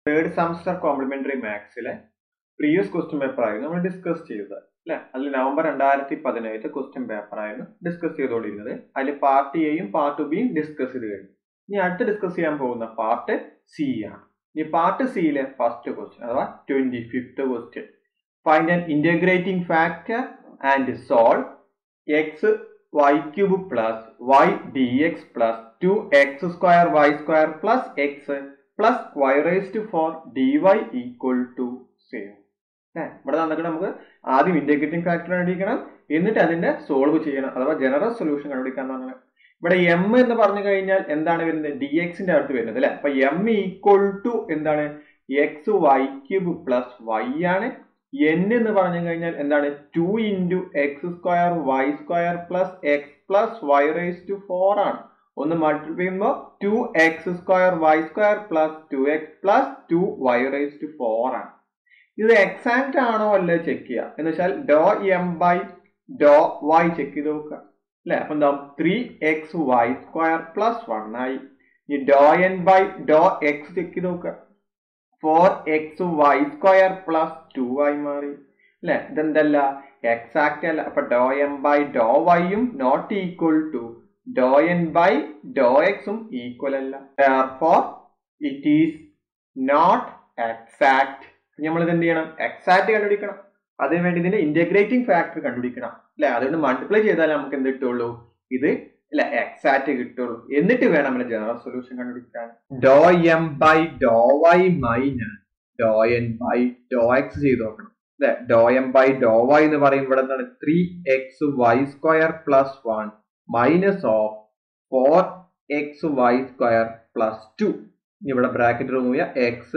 Third semester complementary മാത്സിലെ previous question paper ആയിരുന്നു നമ്മൾ ഡിസ്കസ് ചെയ്തത് അല്ലെ അതിൽ നവംബർ രണ്ടായിരത്തി പതിനേഴത്തെ ക്വസ്റ്റ്യൻ പേപ്പർ ആയിരുന്നു ഡിസ്കസ് ചെയ്തുകൊണ്ടിരുന്നത് അതിൽ പാർട്ട് എയും പാർട്ട് ബിയും ഡിസ്കസ് ചെയ്ത് കഴിഞ്ഞു ഇനി അടുത്ത് ഡിസ്കസ് ചെയ്യാൻ പോകുന്ന പാർട്ട് സി ആണ് ഇനി പാർട്ട് സിയിലെ ഫസ്റ്റ് ക്വസ്റ്റ്യൻ അഥവാ twenty fifth question find an integrating factor and solve X Y cube plus Y D X plus two X square Y square plus X plus Y raise to four D Y equal to zero ഇവിടെ തന്നിട്ട് നമുക്ക് ആദ്യം integrating factor കണ്ടുപിടിക്കണം എന്നിട്ട് അതിന്റെ solve ചെയ്യണം അഥവാ general solution കണ്ടുപിടിക്കാൻ പറഞ്ഞത് ഇവിടെ എം എന്ന് പറഞ്ഞു കഴിഞ്ഞാൽ എന്താണ് വരുന്നത് ഡി എക്സിന്റെ അടുത്ത് വരുന്നത് അല്ലെ അപ്പൊ എം ഈക്വൽ ടു എന്താണ് X Y cube plus Y ആണ് എൻ എന്ന് പറഞ്ഞു കഴിഞ്ഞാൽ എന്താണ് two into X square Y square plus X plus Y raise to four ആണ് ഒന്ന് മൾട്ടിപ്ലൈ ചെയ്യുമ്പോൾ two X square Y square plus two X plus two Y raise to four ആണ് ഇത് എക്സാക്ട് ആണോ അല്ലേ ചെക്ക് ചെയ്യുക എന്ന് വെച്ചാൽ do M by Dr Y check ചെയ്ത് നോക്കുക അല്ലെ അപ്പൊ എന്താ three X Y square plus one ആയി ഇനി do N by Dr X check ചെയ്ത് നോക്കുക four X Y square plus two ആയി മാറി അല്ലെ ഇതെന്തല്ല എക്സാക്ട് അല്ല അപ്പൊ ഡോ എം ബൈ ഡോ വൈയും not equal to do N by do എക്സും ഈക്വൽ അല്ല for it is not exact നമ്മൾ ഇത് എന്ത് ചെയ്യണം എക്സാക്ട് കണ്ടുപിടിക്കണം അതിന് വേണ്ടി ഇതിന്റെ ഇന്റഗ്രേറ്റിംഗ് ഫാക്ടർ കണ്ടുപിടിക്കണം അല്ലെ അതുകൊണ്ട് മൾട്ടിപ്ലൈ ചെയ്താൽ നമുക്ക് എന്ത് കിട്ടുള്ളൂ ഇത് അല്ല എക്സാക്ട് കിട്ടുള്ളൂ എന്നിട്ട് വേണം നമ്മുടെ ജനറൽ സൊല്യൂഷൻ കണ്ടുപിടിക്കാൻ do M by Dr Y minus do N by Dr X ചെയ്ത് നോക്കണം അല്ലെ do M by Dr Y എന്ന് പറയുമ്പോൾ എന്താണ് three X Y square plus one minus of four X Y square plus two ഇവിടെ bracket remove ചെയ്യുക X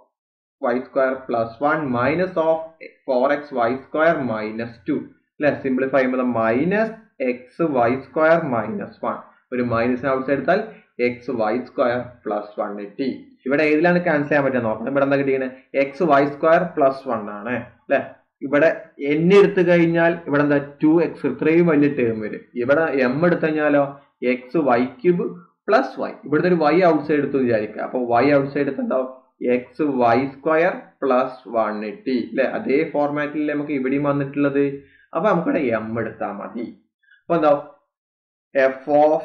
Y square plus one minus of four X Y square minus two അല്ലെ simplify ചെയ്യുമ്പോൾ minus X Y square minus one ഒരു minus outside എടുത്താൽ X Y square plus one T ഇവിടെ ഏതിലാണ് cancel ചെയ്യാൻ പറ്റുക നോക്കണം ഇവിടെ എന്താ കിട്ടിയത് X Y square plus one ആണ് അല്ലെ ഇവിടെ എൻ എടുത്തു കഴിഞ്ഞാൽ ഇവിടെ എന്താ ടു എക്സ് ഇത്രയും വലിയ ടേം വരും ഇവിടെ എം എടുത്തു കഴിഞ്ഞാലോ X Y cube plus Y ഇവിടുത്തെ ഒരു വൈ ഔട്ട്സൈഡ് എടുത്തു വിചാരിക്കുക അപ്പൊ വൈ ഔട്ട്സൈഡ് എടുത്തുണ്ടാവും X Y square plus one T അല്ലെ അതേ ഫോർമാറ്റിൽ നമുക്ക് ഇവിടെയും വന്നിട്ടുള്ളത് അപ്പൊ നമുക്കിവിടെ എം എടുത്താൽ മതി അപ്പൊ എന്താ F of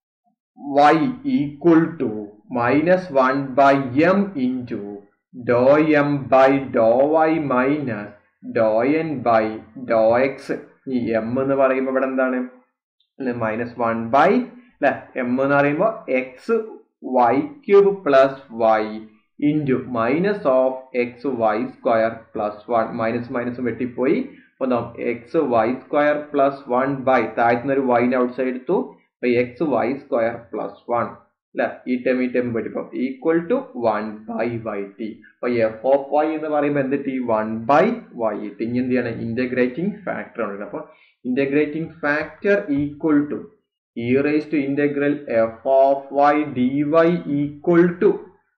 Y equal to minus one by M into do M by Dr Y minus do N by Dr X ഈ എം എന്ന് പറയുമ്പോൾ ഇവിടെ എന്താണ് മൈനസ് വൺ ബൈ അല്ലെ എം എന്ന് പറയുമ്പോൾ X Y cube plus Y into minus of X Y square plus one minus minus വെട്ടിപ്പോയി അപ്പോൾ X Y square plus one by താഴ്ത്തുന്ന ഒരു വൈൻ്റെ ഔട്ട് സൈഡ് എടുത്തു അപ്പൊ X Y square plus one അല്ലെ ഈ ടൈം ഈ ടൈം പറ്റിപ്പോ equal to one by Y T അപ്പൊ എഫ് ഓഫ് വൈ എന്ന് പറയുമ്പോൾ എന്ത് T one by Y T ഇനി എന്ത് ചെയ്യണം ഇന്റഗ്രേറ്റിംഗ് ഫാക്ടർ ഉണ്ട് അപ്പൊ integrating factor equal to E raise to integral F of Y D Y equal to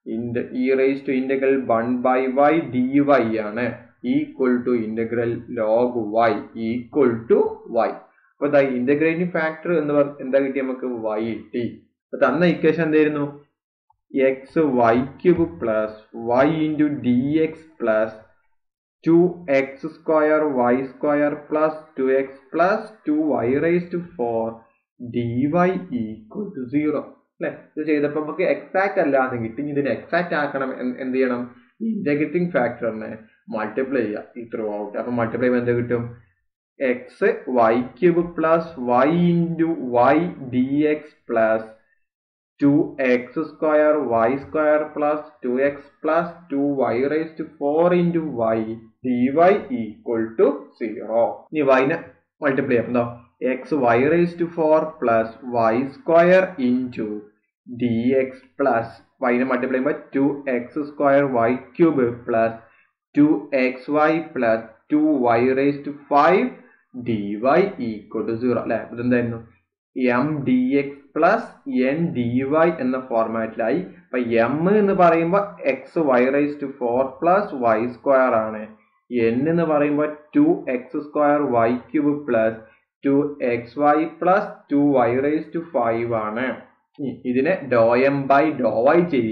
E raise to integral one by Y D Y ആണ് equal to integral log Y equal to Y അപ്പൊ ഇതാ integrating factor എന്ന് പറഞ്ഞ എന്താ കിട്ടി നമുക്ക് Y T അപ്പൊ തന്ന ഇക്വേഷൻ എന്തായിരുന്നു X Y cube plus Y into D X plus two X square Y square plus two X plus two Y raise to four D Y equal to zero അല്ലെ ഇത് ചെയ്തപ്പോ നമുക്ക് exact അല്ലാതെ കിട്ടി ഇതിന് എക്സാക്ട് ആക്കണം എന്ത് ചെയ്യണം ഇന്റഗ്രേറ്റിംഗ് ഫാക്ടറിനെ മൾട്ടിപ്ലൈ ചെയ്യുക ഈ ത്രൂ ഔട്ട് അപ്പൊ മൾട്ടിപ്ലൈ ചെയ്യുമ്പോൾ എന്ത് കിട്ടും X Y cube plus Y into Y D X plus two X square Y square plus two X plus two Y raise to four into Y D Y equal to zero ഇനി വൈനെ multiply ചെയ്യാം എന്താ X Y raise to four plus Y square into D X plus വൈനെ multiply ചെയ്യുമ്പോൾ two X square Y cube plus two X Y plus two Y raise to five D Y equal to zero അല്ലെ ഇതെന്തായിരുന്നു M D X plus N D Y എന്ന ഫോർമാറ്റിലായി അപ്പൊ M എന്ന് പറയുമ്പോൾ X Y raise to four plus Y square ആണ് N എന്ന് പറയുമ്പോൾ two X square Y cube plus two X Y plus two Y raise to five ആണ് ഇതിനെ do M by Dr Y ചെയ്യുക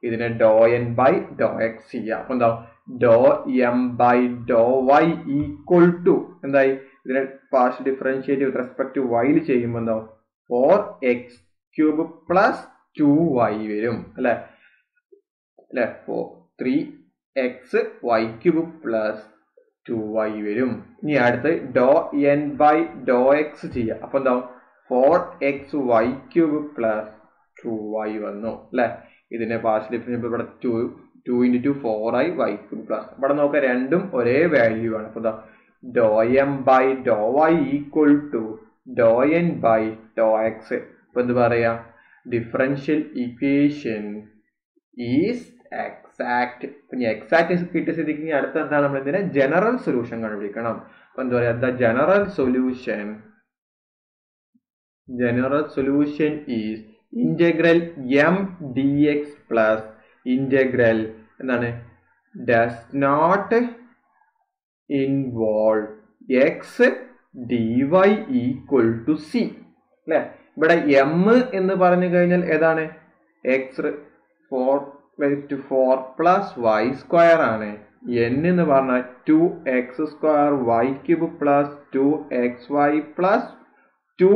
ഇതിനെ do N by Dr X ചെയ്യാം അപ്പൊ എന്താ do M by Dr Y equal to എന്തായി ഇതിനെ partial differentiate with respect to വൈയിൽ ചെയ്യുമ്പോൾ എന്താ four X cube plus two Y വരും അല്ലെ അല്ലെ four three X Y cube plus two Y വരും ഇനി അടുത്ത് do N by Dr X ചെയ്യാം അപ്പൊ എന്താ four X Y cube plus two Y വന്നു അല്ലെ ഇതിന്റെ പാർഷ്യൽ ഡിഫറൻസ് ഇവിടെ two two into two four ആയി വൈ ക്യൂബ് പ്ലസ് ഇവിടെ നോക്കാം രണ്ടും ഒരേ വാല്യൂ ആണ് അപ്പൊ do M by Dr Y equal to do N by Dr X ഇപ്പൊ എന്ത് പറയാ ഡിഫറൻഷ്യൽ ഇക്വേഷൻ ഈസ് എക്സാക്ട് ഇനി എക്സാക്ട് കിട്ടിയ സ്ഥിതിക്ക് അടുത്ത എന്താണ് നമ്മൾ ഇതിനെ ജനറൽ സൊല്യൂഷൻ കണ്ടുപിടിക്കണം അപ്പൊ എന്താ പറയാ the general solution general solution is integral M D X plus integral എന്താണ് does not involve X D Y equal to C അല്ലെ ഇവിടെ എം എന്ന് പറഞ്ഞു കഴിഞ്ഞാൽ ഏതാണ് X four to four plus Y square ആണ് എൻ എന്ന് പറഞ്ഞാൽ two X square Y cube plus two X Y plus two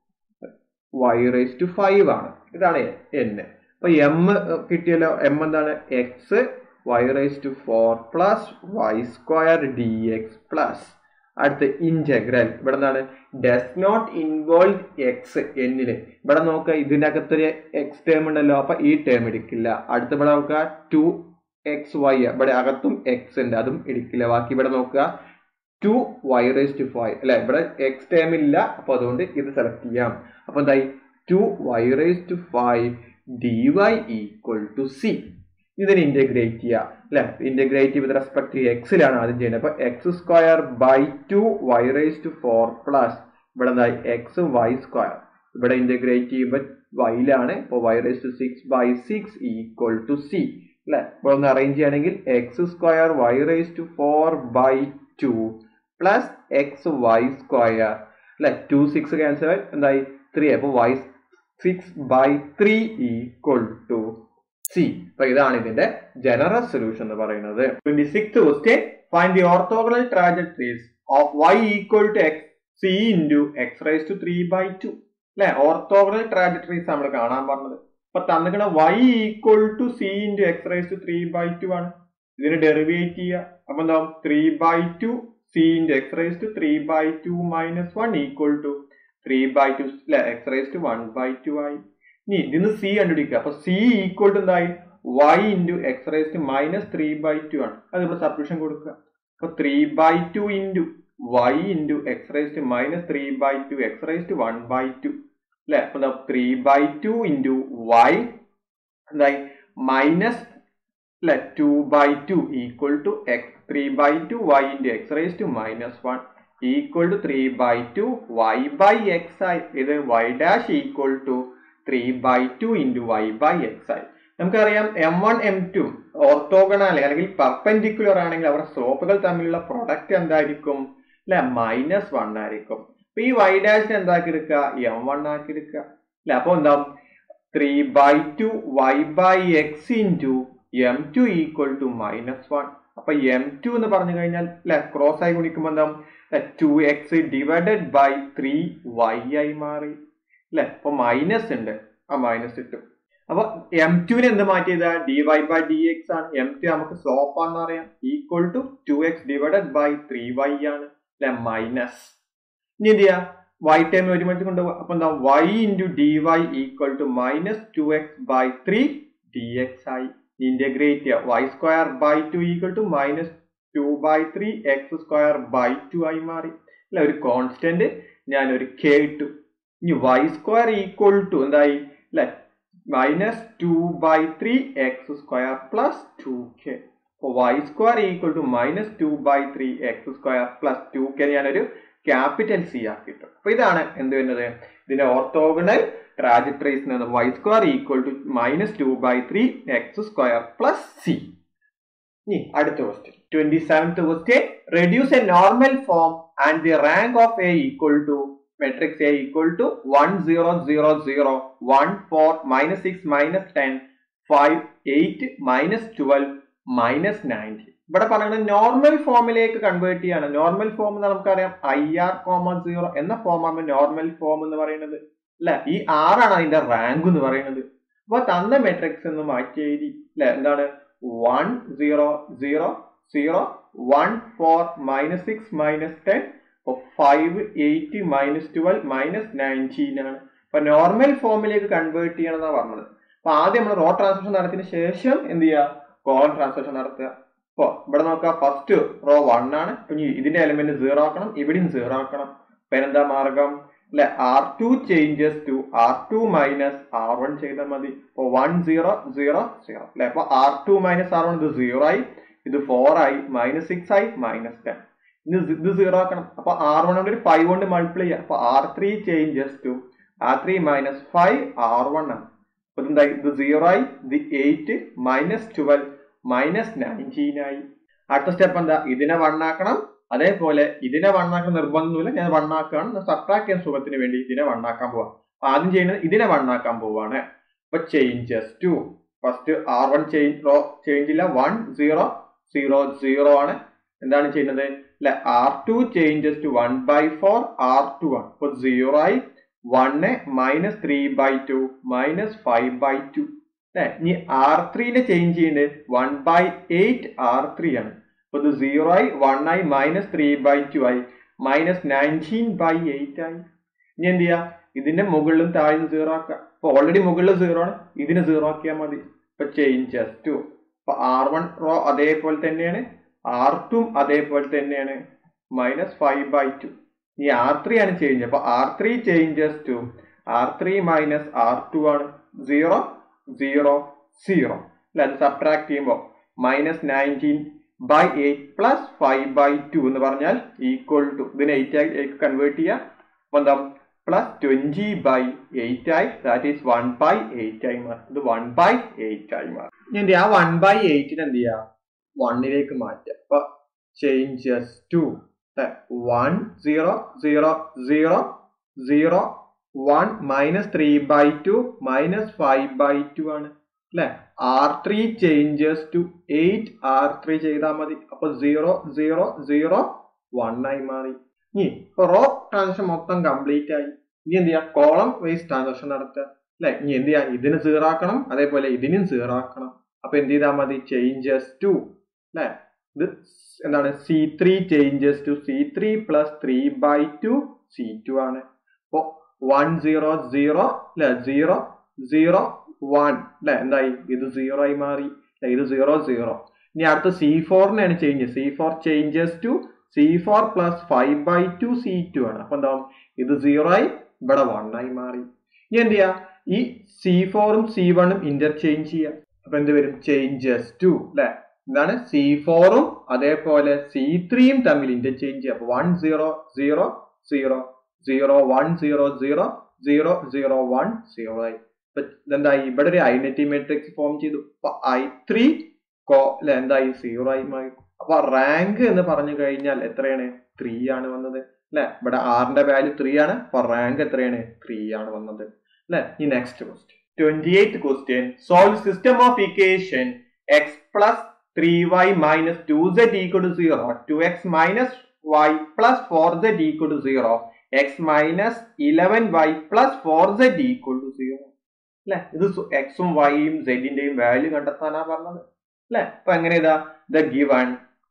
Y raise to five ആണ് ഇതാണ് എൻ അപ്പൊ എം കിട്ടിയല്ലോ എം എന്താണ് X Y raise to four plus Y square D X plus അടുത്ത് integral ഇവിടെ എന്താണ് ഡസ് നോട്ട് ഇൻവോൾവ് എക്സ് എന്നില് ഇവിടെ നോക്കുക ഇതിന്റെ അകത്തൊരു എക്സ് ടേം ഉണ്ടല്ലോ അപ്പൊ ഈ ടേം എടുക്കില്ല അടുത്ത ഇവിടെ നോക്കുക ടു എക്സ് വൈ ഇവിടെ അകത്തും എക്സ് ഉണ്ട് അതും എടുക്കില്ല ബാക്കി ഇവിടെ നോക്കുക two Y raise to five അല്ലെ ഇവിടെ എക്സ് ടേം ഇല്ല അപ്പൊ അതുകൊണ്ട് ഇത് സെലക്ട് ചെയ്യാം അപ്പൊ എന്തായി two Y raise to five D Y equal to C ഇതിനെ ഇന്റഗ്രേറ്റ് ചെയ്യുക അല്ലെ ഇന്റഗ്രേറ്റ് വിത്ത് റെസ്പെക്ട് ടു എക്സിലാണ് ആദ്യം ചെയ്യുന്നത് അപ്പൊ X square by two Y raise to four plus ഇവിടെ എന്തായി എക്സ് വൈ സ്ക്വയർ ഇവിടെ ഇന്റഗ്രേറ്റ് ചെയ്യുമ്പോൾ വൈയിലാണ് ഇപ്പോൾ Y raise to six by six equal to C അല്ലെ ഇപ്പോൾ ഒന്ന് അറേഞ്ച് ചെയ്യുകയാണെങ്കിൽ X square Y raise to four by two plus X Y square അല്ലെ ടു സിക്സ് ക്യാൻസൽ എന്തായി ത്രീ അപ്പോൾ Y six by three equal to C അപ്പൊ ഇതാണ് ഇതിന്റെ ജനറൽ സൊല്യൂഷൻ എന്ന് പറയുന്നത് twenty six question find the orthogonal trajectories of Y equal to X C into X raise to three by two അല്ലെ orthogonal trajectories നമ്മൾ കാണാൻ പറഞ്ഞത് അപ്പൊ തന്നിക്കണ Y equal to C into X raise to three by two ആണ് ഇതിന് derivate ചെയ്യുക അപ്പൊ എന്താ three by two C into X raise to three by two minus one equal to three by two അല്ലെ X raise to one by two ആയി ഇനി ഇതിന് C കണ്ടുപിടിക്കുക അപ്പൊ സി ഈക്വൽ ടു എന്തായി Y into X raise to minus three by two ആണ് അത് ഇവിടെ സബ്സ്റ്റിറ്റ്യൂഷൻ കൊടുക്കുക അപ്പൊ three by two into Y into X raise to minus three by two X raise to one by two അല്ലെ അപ്പൊ എന്താ three by two into Y എന്തായി minus അല്ലെ two by two equal to X three by two Y into X raise to minus one equal to three by two Y by X ആയി ഇത് Y dash equal to three by two into Y by X ആയി നമുക്കറിയാം M one M two orthogonal അല്ലെങ്കിൽ perpendicular ആണെങ്കിൽ അവരുടെ സ്ലോപ്പുകൾ തമ്മിലുള്ള product എന്തായിരിക്കും അല്ലെ മൈനസ് വൺ ആയിരിക്കും അപ്പൊ ഈ വൈ ഡാഷിന് എന്താക്കി എടുക്കുക എം വൺ ആക്കി എടുക്കുക അല്ലെ അപ്പൊ എന്താ three by two Y by X into M two equal to minus one അപ്പൊ എം ടു എന്ന് പറഞ്ഞു കഴിഞ്ഞാൽ അല്ലെ ക്രോസ് ആയി ഗുണിക്കുമ്പോൾ എന്താ two X divided by three Y ആയി മാറി അല്ലെ അപ്പൊ മൈനസ് ഉണ്ട് ആ മൈനസ് കിട്ടും അപ്പൊ എം ടുവിന് എന്ത് മാറ്റിയതാ D Y by D X ആണ് എം ടു നമുക്ക് സ്ലോപ്പ് ആണെന്ന് അറിയാം equal to two X divided by three Y ആണ് അല്ലെ മൈനസ് ഇനി എന്ത് ചെയ്യാ വൈ ടൈം ഒരുമിച്ച് കൊണ്ടുപോകുക അപ്പൊ എന്താ Y into D Y equal to minus two X by three D X ആയി ഇന്റഗ്രേറ്റ് ചെയ്യുക Y square by two equal to minus two by three X square by two ആയി മാറി അല്ലെ ഒരു കോൺസ്റ്റന്റ് ഞാൻ ഒരു കെ ഇട്ടു ഇനി വൈ സ്ക്വയർ ഈക്വൽ ടു എന്തായി അല്ലെ minus two by three X square plus two K അപ്പോൾ Y square equal to minus two by three X square plus two K ഞാനൊരു ക്യാപിറ്റൽ സി ആക്കിയിട്ടു അപ്പൊ ഇതാണ് എന്ത് വരുന്നത് ഇതിന്റെ orthogonal trajectories Y square equal to minus two by three X square plus C ഇനി അടുത്ത question twenty seventh question reduce A normal form and the rank of A equal to matrix A equal to 1 0 0 0 1 4 minus 6 minus 10 five eight minus twelve minus nineteen ഇവിടെ പറയുന്നത് normal ഫോമിലേക്ക് convert ചെയ്യാണ് normal form എന്ന് നമുക്കറിയാം I R comma zero എന്ന ഫോമാണ് normal form എന്ന് പറയുന്നത് അല്ലെ ഈ ആറാണ് അതിന്റെ റാങ്ക് എന്ന് പറയുന്നത് അപ്പൊ തന്ന മെട്രിക്സ് എന്ന് മാറ്റി എഴുതി അല്ലെ എന്താണ് one zero zero zero one four minus six minus ten five eight minus twelve minus nineteen ആണ് അപ്പൊ നോർമൽ ഫോമിലേക്ക് കൺവേർട്ട് ചെയ്യണം എന്നാണ് പറഞ്ഞത് അപ്പൊ ആദ്യം നമ്മൾ റോ ട്രാൻസ്ലേഷൻ നടത്തിയതിനു ശേഷം എന്ത് ചെയ്യുക കോളം ട്രാൻസ്ലേഷൻ നടത്തുക അപ്പൊ ഇവിടെ നോക്കുക ഫസ്റ്റ് റോ വൺ ആണ് ഇനി ഇതിന്റെ എലിമെന്റ് സീറോ ആക്കണം ഇവിടെയും സീറോ ആക്കണം അപ്പൊ എന്താ മാർഗം അല്ലെ R two changes to R two minus R one ചെയ്താൽ മതി അപ്പൊ വൺ സീറോ സീറോ സീറോ അല്ലെ അപ്പൊ R two minus R one ഇത് സീറോ ആയി ഇത് ഫോർ ആയി മൈനസ് സിക്സ് ആയി മൈനസ് ടെൻ ഇത് ഇത് സീറോ ആക്കണം അപ്പൊ ആർ വൺ കൊണ്ട് ഒരു ഫൈവ് കൊണ്ട് മൾട്ടിപ്ലൈ ചെയ്യാം അപ്പൊ R three changes to R three minus five R one ആണ് അപ്പൊ ഇതെന്താ ഇത് സീറോ ആയി ഇത് eight minus twelve minus nineteen ആയി അടുത്ത സ്റ്റെപ്പ് എന്താ ഇതിനെ വൺ ആക്കണം അതേപോലെ ഇതിനെ വൺ ആക്കാൻ നിർബന്ധമില്ല ഞാൻ വൺ ആക്കുകയാണ് സബ്ട്രാക്ട് ചെയ്യാൻ സുഖത്തിന് വേണ്ടി ഇതിനെ വൺ ആക്കാൻ പോവാം അപ്പൊ ആദ്യം ചെയ്യുന്നത് ഇതിനെ വൺ ആക്കാൻ പോവാണ് അപ്പൊ changes to first R one change row change ഇല്ല വൺ സീറോ സീറോ സീറോ ആണ് എന്താണ് ചെയ്യുന്നത് അല്ലെ R two changes to one by four R two ആണ് അപ്പൊ സീറോ ആയി one minus three by two minus five by two അല്ലെ ഇനി ആർ ത്രീനെ ചേഞ്ച് ചെയ്യുന്നത് one by eight R three ആണ് അപ്പൊ ഇത് സീറോ ആയി വൺ ആയി മൈനസ് ത്രീ ബൈ ടു ആയി മൈനസ് നയൻറ്റീൻ ബൈ എയ്റ്റ് ആയി ഇനി എന്ത് ചെയ്യാ ഇതിന്റെ മുകളിലും താഴെ സീറോ ആക്കുക അപ്പൊ ഓൾറെഡി മുകളിൽ സീറോ ആണ് ഇതിന് സീറോ ആക്കിയാൽ മതി ഇപ്പൊ ചേഞ്ചസ് ടു അപ്പൊ ആർ വൺ റോ അതേപോലെ തന്നെയാണ് ആർ ടു അതേപോലെ തന്നെയാണ് മൈനസ് ഫൈവ് ബൈ ടു ഇനി ആർ ത്രീ ആണ് ചേഞ്ച് അപ്പൊ R three changes to R three minus R two ആണ് സീറോ സീറോ സീറോ അല്ലെ അത് സബ്ട്രാക്ട് ചെയ്യുമ്പോൾ minus nineteen by eight plus five by two എന്ന് പറഞ്ഞാൽ ഈക്വൽ ടു ഇതിനെ എയ്റ്റ് ആയി കൺവേർട്ട് ചെയ്യാം അപ്പൊ എന്താ പ്ലസ് ട്വന്റി ബൈ എയ്റ്റ് ആയി that is one by eight ആയി മാറും ഇത് വൺ ബൈ എയ്റ്റ് ആയി മാറും ഇനി ആ വൺ ബൈ എയ്റ്റിന് എന്ത് ചെയ്യാം വണ്ണിലേക്ക് മാറ്റാം അപ്പൊ changes to one zero zero zero zero one minus three by two minus five by two ആണ് അല്ലെ R three changes to eight R three ചെയ്താൽ മതി അപ്പൊ സീറോ സീറോ സീറോ വൺ ആയി മാറി ഇനി റോ ട്രാൻസാക്ഷൻ മൊത്തം കംപ്ലീറ്റ് ആയി ഇനി എന്ത് ചെയ്യാം കോളം വൈസ് ട്രാൻസാക്ഷൻ നടത്തുക അല്ലെ ഇനി എന്ത് ചെയ്യാം ഇതിന് സീറോ ആക്കണം അതേപോലെ ഇതിനും സീറോ ആക്കണം അപ്പൊ എന്ത് ചെയ്താൽ മതി ചേഞ്ചസ് ടു അല്ലെ ഇത് എന്താണ് C three changes to C three plus three by two C two ആണ് അപ്പോ വൺ സീറോ സീറോ അല്ലെ സീറോ സീറോ വൺ അല്ലെ എന്തായി ഇത് സീറോ ആയി മാറി അല്ലെ ഇത് സീറോ സീറോ ഇനി അടുത്ത സി ഫോറിനാണ് change C four changes to C four plus five by two C two ആണ് അപ്പൊ എന്താവും ഇത് സീറോ ആയി ഇവിടെ വൺ ആയി മാറി ഇനി എന്ത് ചെയ്യാ ഈ സി ഫോറും സി വണ്ണും ഇന്റർചേഞ്ച് ചെയ്യാം അപ്പൊ എന്ത് വരും ചേഞ്ചസ് ടു അല്ലെ എന്താണ് സി ഫോറും അതേപോലെ സി ത്രീയും തമ്മിൽ ഇന്റർചേഞ്ച് ചെയ്യാം one zero zero zero zero one zero zero zero zero one zero ആയി ഇതെന്തായി ഇവിടെ ഒരു ഐഡന്റിറ്റി മെട്രിക്സ് ഫോം ചെയ്തു അപ്പൊ ഐ ത്രീ കോ അല്ലെ എന്തായി സീറോ ആയി മാറി അപ്പൊ റാങ്ക് എന്ന് പറഞ്ഞു കഴിഞ്ഞാൽ എത്രയാണ് ത്രീ ആണ് വന്നത് അല്ലെ ഇവിടെ ആറിന്റെ വാല്യൂ ത്രീ ആണ് അപ്പൊ റാങ്ക് എത്രയാണ് ത്രീ ആണ് വന്നത് അല്ലെ ഈ next question twenty eighth question solve system of equation X plus three Y minus two Z equal to zero two X minus Y plus four Z equal to zero X minus eleven Y plus four Z equal to zero അല്ലെ ഇത് എക്സും വൈയും സെഡിന്റെയും value കണ്ടെത്താനാ പറഞ്ഞത് അല്ലെ അപ്പൊ എങ്ങനെ ഇതാ the given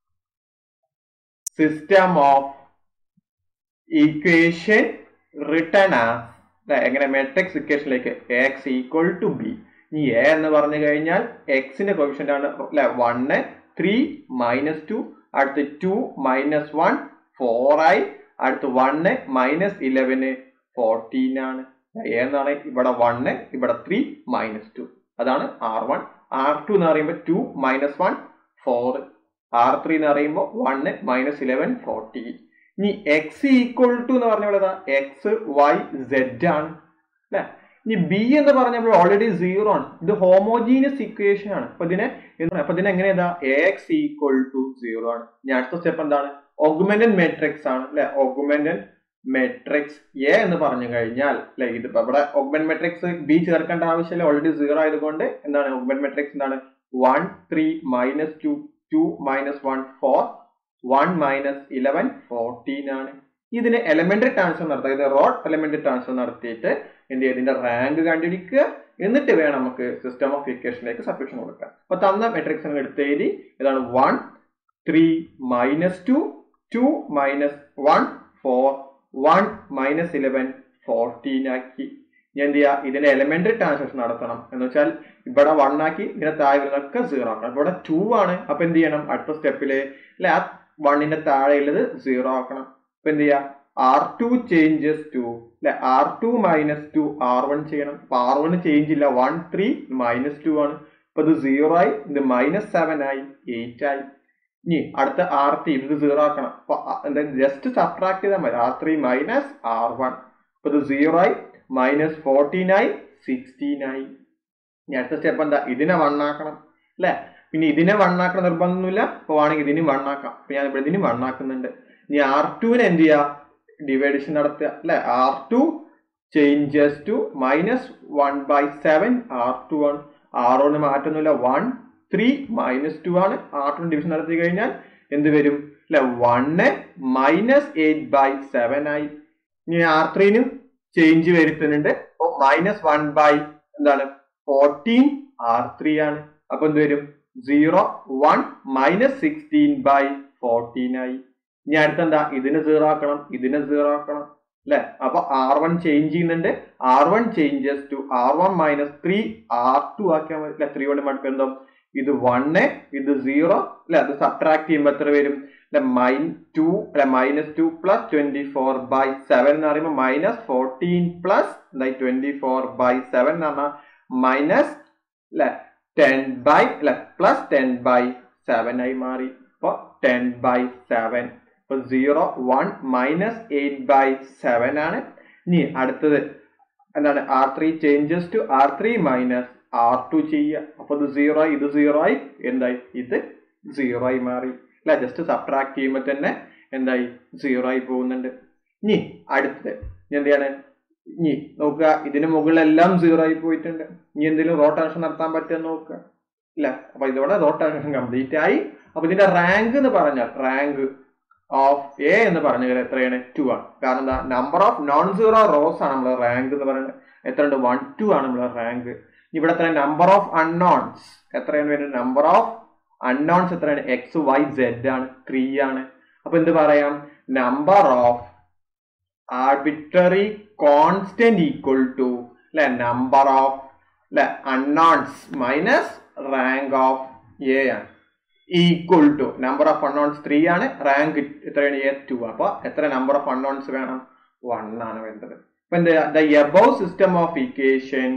system of equation written as അല്ലെ എങ്ങനെ മെട്രിക്സ് ഇക്വേഷനിലേക്ക് എക്സ് ഈക്വൽ ടു ബി ഇനി എ എന്ന് പറഞ്ഞു കഴിഞ്ഞാൽ എക്സിന്റെ കോഫിഷ്യന്റ് ആണ് അല്ലെ വണ് ത്രീ മൈനസ് ടു അടുത്ത് ടു മൈനസ് വൺ ഫോർ ആയി അടുത്ത് വണ് മൈനസ് ഇലവന് ഫോർട്ടീൻ ആണ് എ എന്നാണ് ഇവിടെ വണ് ഇവിടെ ത്രീ മൈനസ് ടു അതാണ് ആർ വൺ ആർ ടു എന്ന് പറയുമ്പോൾ two minus one four R three എന്ന് പറയുമ്പോൾ വണ് മൈനസ് ഇലവൻ ഫോർട്ടീൻ ഇനി എക്സ് ഈക്വൽ ടു എന്ന് പറഞ്ഞ എക്സ് വൈ സെഡ് ആണ് അല്ലെ ഇനി ബി എന്ന് പറഞ്ഞപ്പോൾ ഓൾറെഡി സീറോ ആണ് ഇത് ഹോമോജീനിയസ് ഇക്വേഷൻ ആണ് അപ്പൊ ഇതിനെ അപ്പൊ ഇതിനെ എങ്ങനെ ഏതാ എക്സ് ഈക്വൽ ടു സീറോ ആണ് ഇനി അടുത്ത സ്റ്റെപ്പ് എന്താണ് ഓഗ്മെന്റൻ മെട്രിക്സ് ആണ് അല്ലെ ഓഗ്മെന്റൻ മെട്രിക്സ് എ എന്ന് പറഞ്ഞു കഴിഞ്ഞാൽ അല്ലെ ഇതിപ്പോ ഇവിടെ ഒഗ്മെന്റ് മെട്രിക്സ് ബി ചേർക്കേണ്ട ആവശ്യമില്ല ഓൾറെഡി സീറോ ആയതുകൊണ്ട് എന്താണ് ഒഗ്മെന്റ് മെട്രിക്സ് എന്താണ് one three minus two two minus one four one minus eleven fourteen ആണ് ഇതിന് എലമെന്ററി ട്രാൻസ്ഫർ നടത്തുക ഇത് റോഡ് എലമെന്ററി ട്രാൻസ്ഫർ നടത്തിയിട്ട് എന്ത് ചെയ്യുക ഇതിന്റെ റാങ്ക് കണ്ടുപിടിക്കുക എന്നിട്ട് വേണം നമുക്ക് സിസ്റ്റം ഓഫ് ഇക്വേഷനിലേക്ക് സബ്സ്ക്രിപ്ഷൻ കൊടുക്കാൻ അപ്പൊ തന്ന മെട്രിക്സ് എടുത്ത് എഴുതി ഇതാണ് one three minus two two minus one four one minus eleven fourteen ആക്കി ഞാൻ എന്ത് ചെയ്യുക ഇതിന്റെ എലമെന്ററി ട്രാൻസാക്ഷൻ നടത്തണം എന്ന് വെച്ചാൽ ഇവിടെ വൺ ആക്കി ഇതിന്റെ താഴെ വരുന്നതൊക്കെ സീറോ ആക്കണം ഇവിടെ ടു ആണ് അപ്പൊ എന്ത് ചെയ്യണം അടുത്ത സ്റ്റെപ്പില് അല്ലെ ആ വണ്ണിന്റെ താഴെയുള്ളത് സീറോ ആക്കണം അപ്പൊ എന്ത് ചെയ്യുക ആർ ടു ചേഞ്ചസ് ടു അല്ലെ R two minus two R one ചെയ്യണം അപ്പൊ ആർ വൺ ചേഞ്ച് ഇല്ല വൺ ത്രീ മൈനസ് ടു ആണ് അപ്പൊ ഇത് സീറോ ആയി ഇത് മൈനസ് സെവൻ ആയി എയ്റ്റ് ആയി ഇനി അടുത്ത ആർ ത്രീ ഇത് സീറോ ആക്കണം അപ്പൊ എന്താ ജസ്റ്റ് സബ്ട്രാക്ട് ചെയ്താൽ മതി R three minus R one അപ്പൊ ഇത് സീറോ ആയി മൈനസ് ഫോർട്ടീൻ ആയി സിക്സ്റ്റീൻ ആയി ഇനി അടുത്ത സ്റ്റെപ്പ് എന്താ ഇതിനെ വൺ ആക്കണം അല്ലെ പിന്നെ ഇതിനെ വൺ ആക്കണം നിർബന്ധമൊന്നുമില്ല അപ്പൊ വേണമെങ്കിൽ ഇതിനും വൺ ആക്കാം അപ്പൊ ഞാൻ ഇവിടെ ഇതിനും വൺ ആക്കുന്നുണ്ട് ഇനി ആർ ടുവിനെ എന്ത് ചെയ്യാ ഡിവൈഡേഷൻ നടത്തുക അല്ലെ R two changes to minus one by seven R two ആണ് ആർ ഒന്ന് മാറ്റൊന്നുമില്ല വൺ ത്രീ മൈനസ് ടു ആണ് ആർ ടു ഡിവിഷൻ നടത്തി കഴിഞ്ഞാൽ എന്ത് വരും അല്ലെ one minus eight by seven ആയി ഇനി ആർ ത്രീനും ചേഞ്ച് വരുത്തുന്നുണ്ട് അപ്പൊ മൈനസ് വൺ ബൈ എന്താണ് ഫോർട്ടീൻ ആർ ത്രീ ആണ് അപ്പൊ എന്ത് വരും zero one minus sixteen by fourteen ആയി ഇനി അടുത്തെന്താ ഇതിന് സീറോ ആക്കണം ഇതിന് സീറോ ആക്കണം അല്ലെ അപ്പൊ ആർ വൺ ചേഞ്ച് ചെയ്യുന്നുണ്ട് R one changes to R one minus three R two ആക്കിയാൽ മതി അല്ലെ ത്രീ കൊണ്ട് മടുപ്പ് എന്തോ ഇത് വണ്ണ് ഇത് സീറോ അല്ലെ അത് സബ്ട്രാക്ട് ചെയ്യുമ്പോൾ എത്ര വരും അല്ലെ മൈൻ ടു അല്ലെ minus two plus twenty four by seven എന്ന് പറയുമ്പോൾ മൈനസ് ഫോർട്ടീൻ പ്ലസ് എന്തായി ട്വന്റി ഫോർ ബൈ സെവൻ എന്ന് പറഞ്ഞാൽ മൈനസ് അല്ലെ ടെൻ ബൈ അല്ലെ പ്ലസ് ടെൻ ബൈ സെവൻ ആയി മാറി അപ്പൊ ടെൻ ബൈ സെവൻ അപ്പൊ zero one minus eight by seven ആണ് ഇനി അടുത്തത് എന്താണ് R three changes to R three minus R two ചെയ്യുക അപ്പൊ ഇത് സീറോ ആയി ഇത് സീറോ ആയി എന്തായി ഇത് സീറോ ആയി മാറി അല്ല ജസ്റ്റ് സബ്ട്രാക്ട് ചെയ്യുമ്പോൾ തന്നെ എന്തായി സീറോ ആയി പോകുന്നുണ്ട് ഇനി അടുത്തത് ഇനി എന്ത് ചെയ്യാണ് ഇനി നോക്കുക ഇതിന് മുകളിലെല്ലാം സീറോ ആയി പോയിട്ടുണ്ട് ഇനി എന്തെങ്കിലും റോട്ടേഷൻ നടത്താൻ പറ്റുമോ നോക്കുക ഇല്ല അപ്പൊ ഇതോടെ റോട്ടേഷൻ കംപ്ലീറ്റ് ആയി അപ്പൊ ഇതിന്റെ റാങ്ക് എന്ന് പറഞ്ഞാൽ റാങ്ക് ഓഫ് എ എന്ന് പറഞ്ഞാൽ എത്രയാണ് ടു ആണ് കാരണം എന്താ number of non zero rows ആണ് നമ്മൾ റാങ്ക് എന്ന് പറയുന്നത് എത്രയുണ്ട് വൺ ടു ആണ് നമ്മളെ റാങ്ക് ഇവിടെ എത്ര നമ്പർ ഓഫ് അൺനോൺസ് എത്രയാണ് വരുന്നത് നമ്പർ ഓഫ് അൺനോൺസ് എത്രയാണ് എക്സ് വൈ സെഡ് ആണ് ത്രീ ആണ് അപ്പൊ എന്ത് പറയാം number of arbitrary constant equal to അല്ലെ നമ്പർ ഓഫ് അല്ലെ unknowns minus rank of A ആണ് equal to number of unknowns three ആണ് റാങ്ക് എത്രയാണ് എ ടു അപ്പൊ എത്ര നമ്പർ ഓഫ് അൺനോൺസ് വേണം വൺ ആണ് വേണ്ടത് അപ്പൊ എന്ത് the above system of equation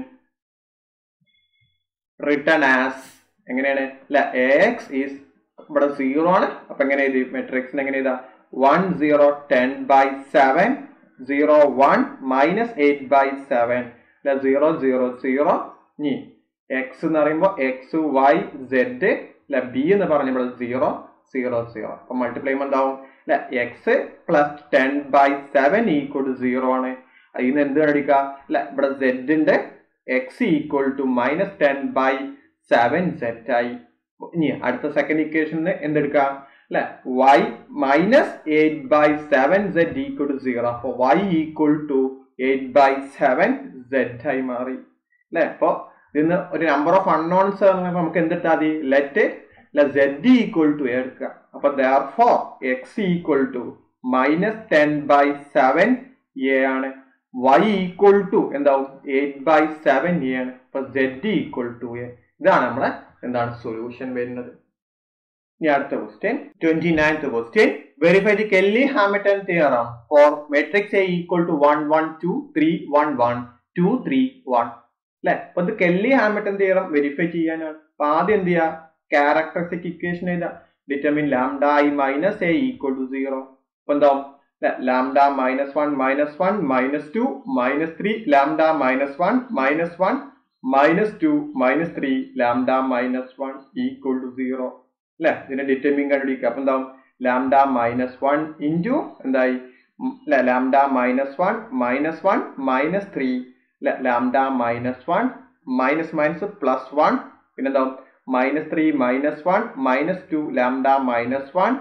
return as എങ്ങനെയാണ് അല്ല എക്സ് ഈസ് ഇവിടെ സീറോ ആണ് അപ്പൊ എങ്ങനെ ഇത് മെട്രിക്സിന് എങ്ങനെ ഇതാ one zero ten by seven zero one minus eight by seven അല്ല സീറോ സീറോ സീറോ ഇനി എക്സ് എന്ന് പറയുമ്പോൾ എക്സ് വൈ സെഡ് അല്ല ബി എന്ന് പറഞ്ഞപ്പോൾ സീറോ സീറോ സീറോ അപ്പൊ മൾട്ടിപ്ലൈ ചെയ്യുമ്പോൾ എന്താവും അല്ല x plus ten by seven equal to zero ആണ് അതിന് എന്ത് കണ്ടുപിടിക്കുക അല്ല ഇവിടെ സെഡിന്റെ x equal to minus ten by seven set ആയി ഇനി അടുത്ത സെക്കൻഡ് ഇക്വേഷന് എന്തെടുക്കാം അല്ലെ y minus eight by seven z equal to zero അപ്പൊ y equal to eight by seven z ആയി മാറി അല്ലെ അപ്പൊ ഇതിന്ന് ഒരു നമ്പർ ഓഫ് അൺനോൺസ് നമുക്ക് എന്തിട്ടാ മതി ലെറ്റ് സെഡ് ഈക്വൽ ടു എടുക്കുക അപ്പൊ therefore x equal to minus ten by seven a ആണ് y ഈക്വൽ ടു എന്താവും എയ്റ്റ് ബൈ സെവൻ എ ആണ് അപ്പൊ z ഈക്വൽ ടു എ ഇതാണ് നമ്മുടെ എന്താണ് സൊല്യൂഷൻ വരുന്നത് ഇനി അടുത്ത question twenty ninth question verify the Cayley Hamilton theorem for matrix A equal to one one two three one one two three one അല്ലെ അപ്പൊ ഇത് കെല്ലി ഹാമിൽട്ടൺ തിയറം വെരിഫൈ ചെയ്യാനാണ് അപ്പൊ ആദ്യം എന്ത് ചെയ്യാ ക്യാരക്ടറിസ്റ്റിക് ഇക്വേഷൻ എഴുതാ determinant lambda I minus A equal to zero അപ്പൊ എന്താവും lambda minus one minus one minus two minus three lambda minus one minus one minus two minus three lambda minus one equal to zero അല്ലെ ഇതിന്റെ determinant കണ്ടുപിടിക്കുക അപ്പൊ എന്താവും lambda minus one into എന്തായി lambda minus one minus one minus three lambda minus one minus minus plus one പിന്നെന്താവും minus three minus one minus two lambda minus one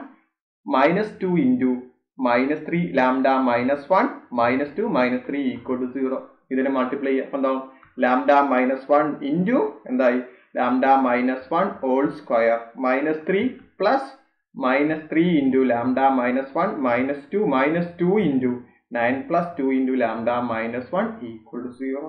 minus two into minus three lambda minus one minus two minus three equal to zero ഇതിനെ multiply ചെയ്യാം അപ്പം എന്താവും lambda minus one into എന്തായി lambda minus one whole square minus three plus minus three into lambda minus one minus two minus two into nine plus two into lambda minus one equal to zero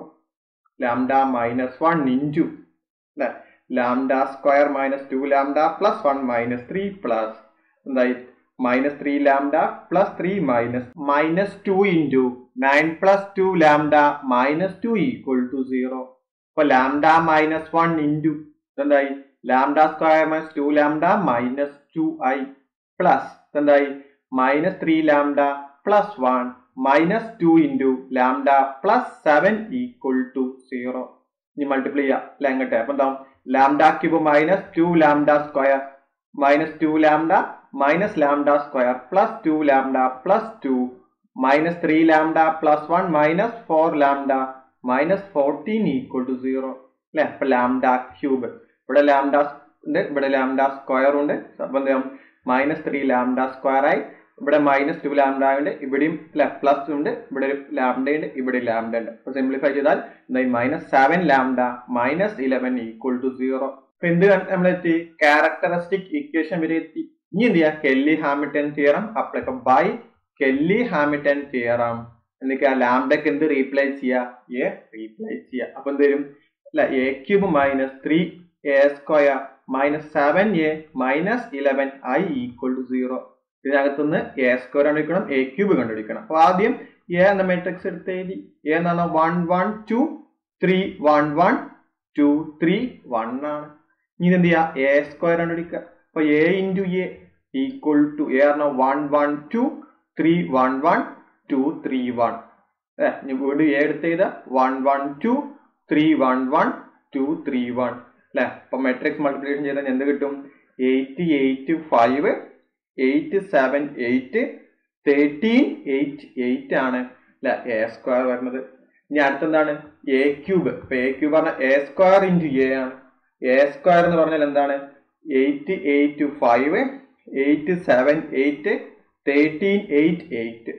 lambda minus one into അല്ലേ lambda square minus two lambda plus one minus three plus എന്തായി minus three lambda plus three minus minus two into nine plus two lambda minus two equal to zero അപ്പൊ lambda minus one into എന്തായി lambda square minus two lambda minus two I plus എന്തായി minus three lambda plus one minus two into lambda plus seven equal to zero ഇനി multiply ചെയ്യാം അല്ലെ അങ്ങോട്ടെ അപ്പൊ എന്താ lambda cube minus two lambda square minus two lambda minus lambda square plus two lambda plus two minus three lambda plus one minus four lambda minus fourteen equal to zero അല്ലെ അപ്പൊ lambda cube ഇവിടെ lambda ഉണ്ട് ഇവിടെ lambda square ഉണ്ട് അപ്പൊ എന്താ minus three lambda square ആയി ഇവിടെ മൈനസ് ടു ലാംഡ ഉണ്ട് ഇവിടെയും പ്ലസ് ഉണ്ട് ഇവിടെ ഒരു ലാംഡ ഉണ്ട് ഇവിടെ ലാംഡ ഉണ്ട് അപ്പൊ സിംപ്ലിഫൈ ചെയ്താൽ എന്തായി minus seven lambda minus eleven equal to zero അപ്പൊ എന്ത് നമ്മളെത്തി ക്യാരക്ടറിസ്റ്റിക് ഇക്വേഷൻ വരെ എത്തി ഇനി എന്ത് ചെയ്യാം Cayley Hamilton theorem apply by Cayley Hamilton theorem എന്നിട്ട് ആ ലാംഡക്ക് എന്ത് റീപ്ലേസ് ചെയ്യാ എ റീപ്ലേസ് ചെയ്യാ അപ്പൊ എന്ത് വരും അല്ല A cube minus three A square minus seven A minus eleven I equal to zero ഇതിനകത്തുനിന്ന് എ സ്ക്വയർ കണ്ടുപിടിക്കണം എ ക്യൂബ് കണ്ടുപിടിക്കണം അപ്പൊ ആദ്യം എ എന്ന മെട്രിക്സ് എടുത്ത് എഴുതി എ എന്ന് പറഞ്ഞാൽ one one two three one one two three one ആണ് ഇനി എന്ത് ചെയ്യാ എ സ്ക്വയർ കണ്ടുപിടിക്കുക അപ്പൊ A into A equal to A പറഞ്ഞാൽ one one two three one one two three one ഏഹ് ഇനി വീണ്ടും എ എടുത്ത് ചെയ്ത one one two three one one two three one അല്ലെ അപ്പൊ മെട്രിക്സ് മൾട്ടിപ്ലിക്കേഷൻ ചെയ്താൽ എന്ത് കിട്ടും eight eight five eight seven eight thirteen eight eight ആണ് അല്ലെ എ സ്ക്വയർ വരുന്നത് ഇനി അടുത്തെന്താണ് എ ക്യൂബ് ഇപ്പൊ എ ക്യൂബ് പറഞ്ഞാൽ എ സ്ക്വയർ ഇൻറ്റു എ ആണ് എ സ്ക്വയർ എന്ന് പറഞ്ഞാൽ എന്താണ് eight eight five eight seven eight thirteen eight eight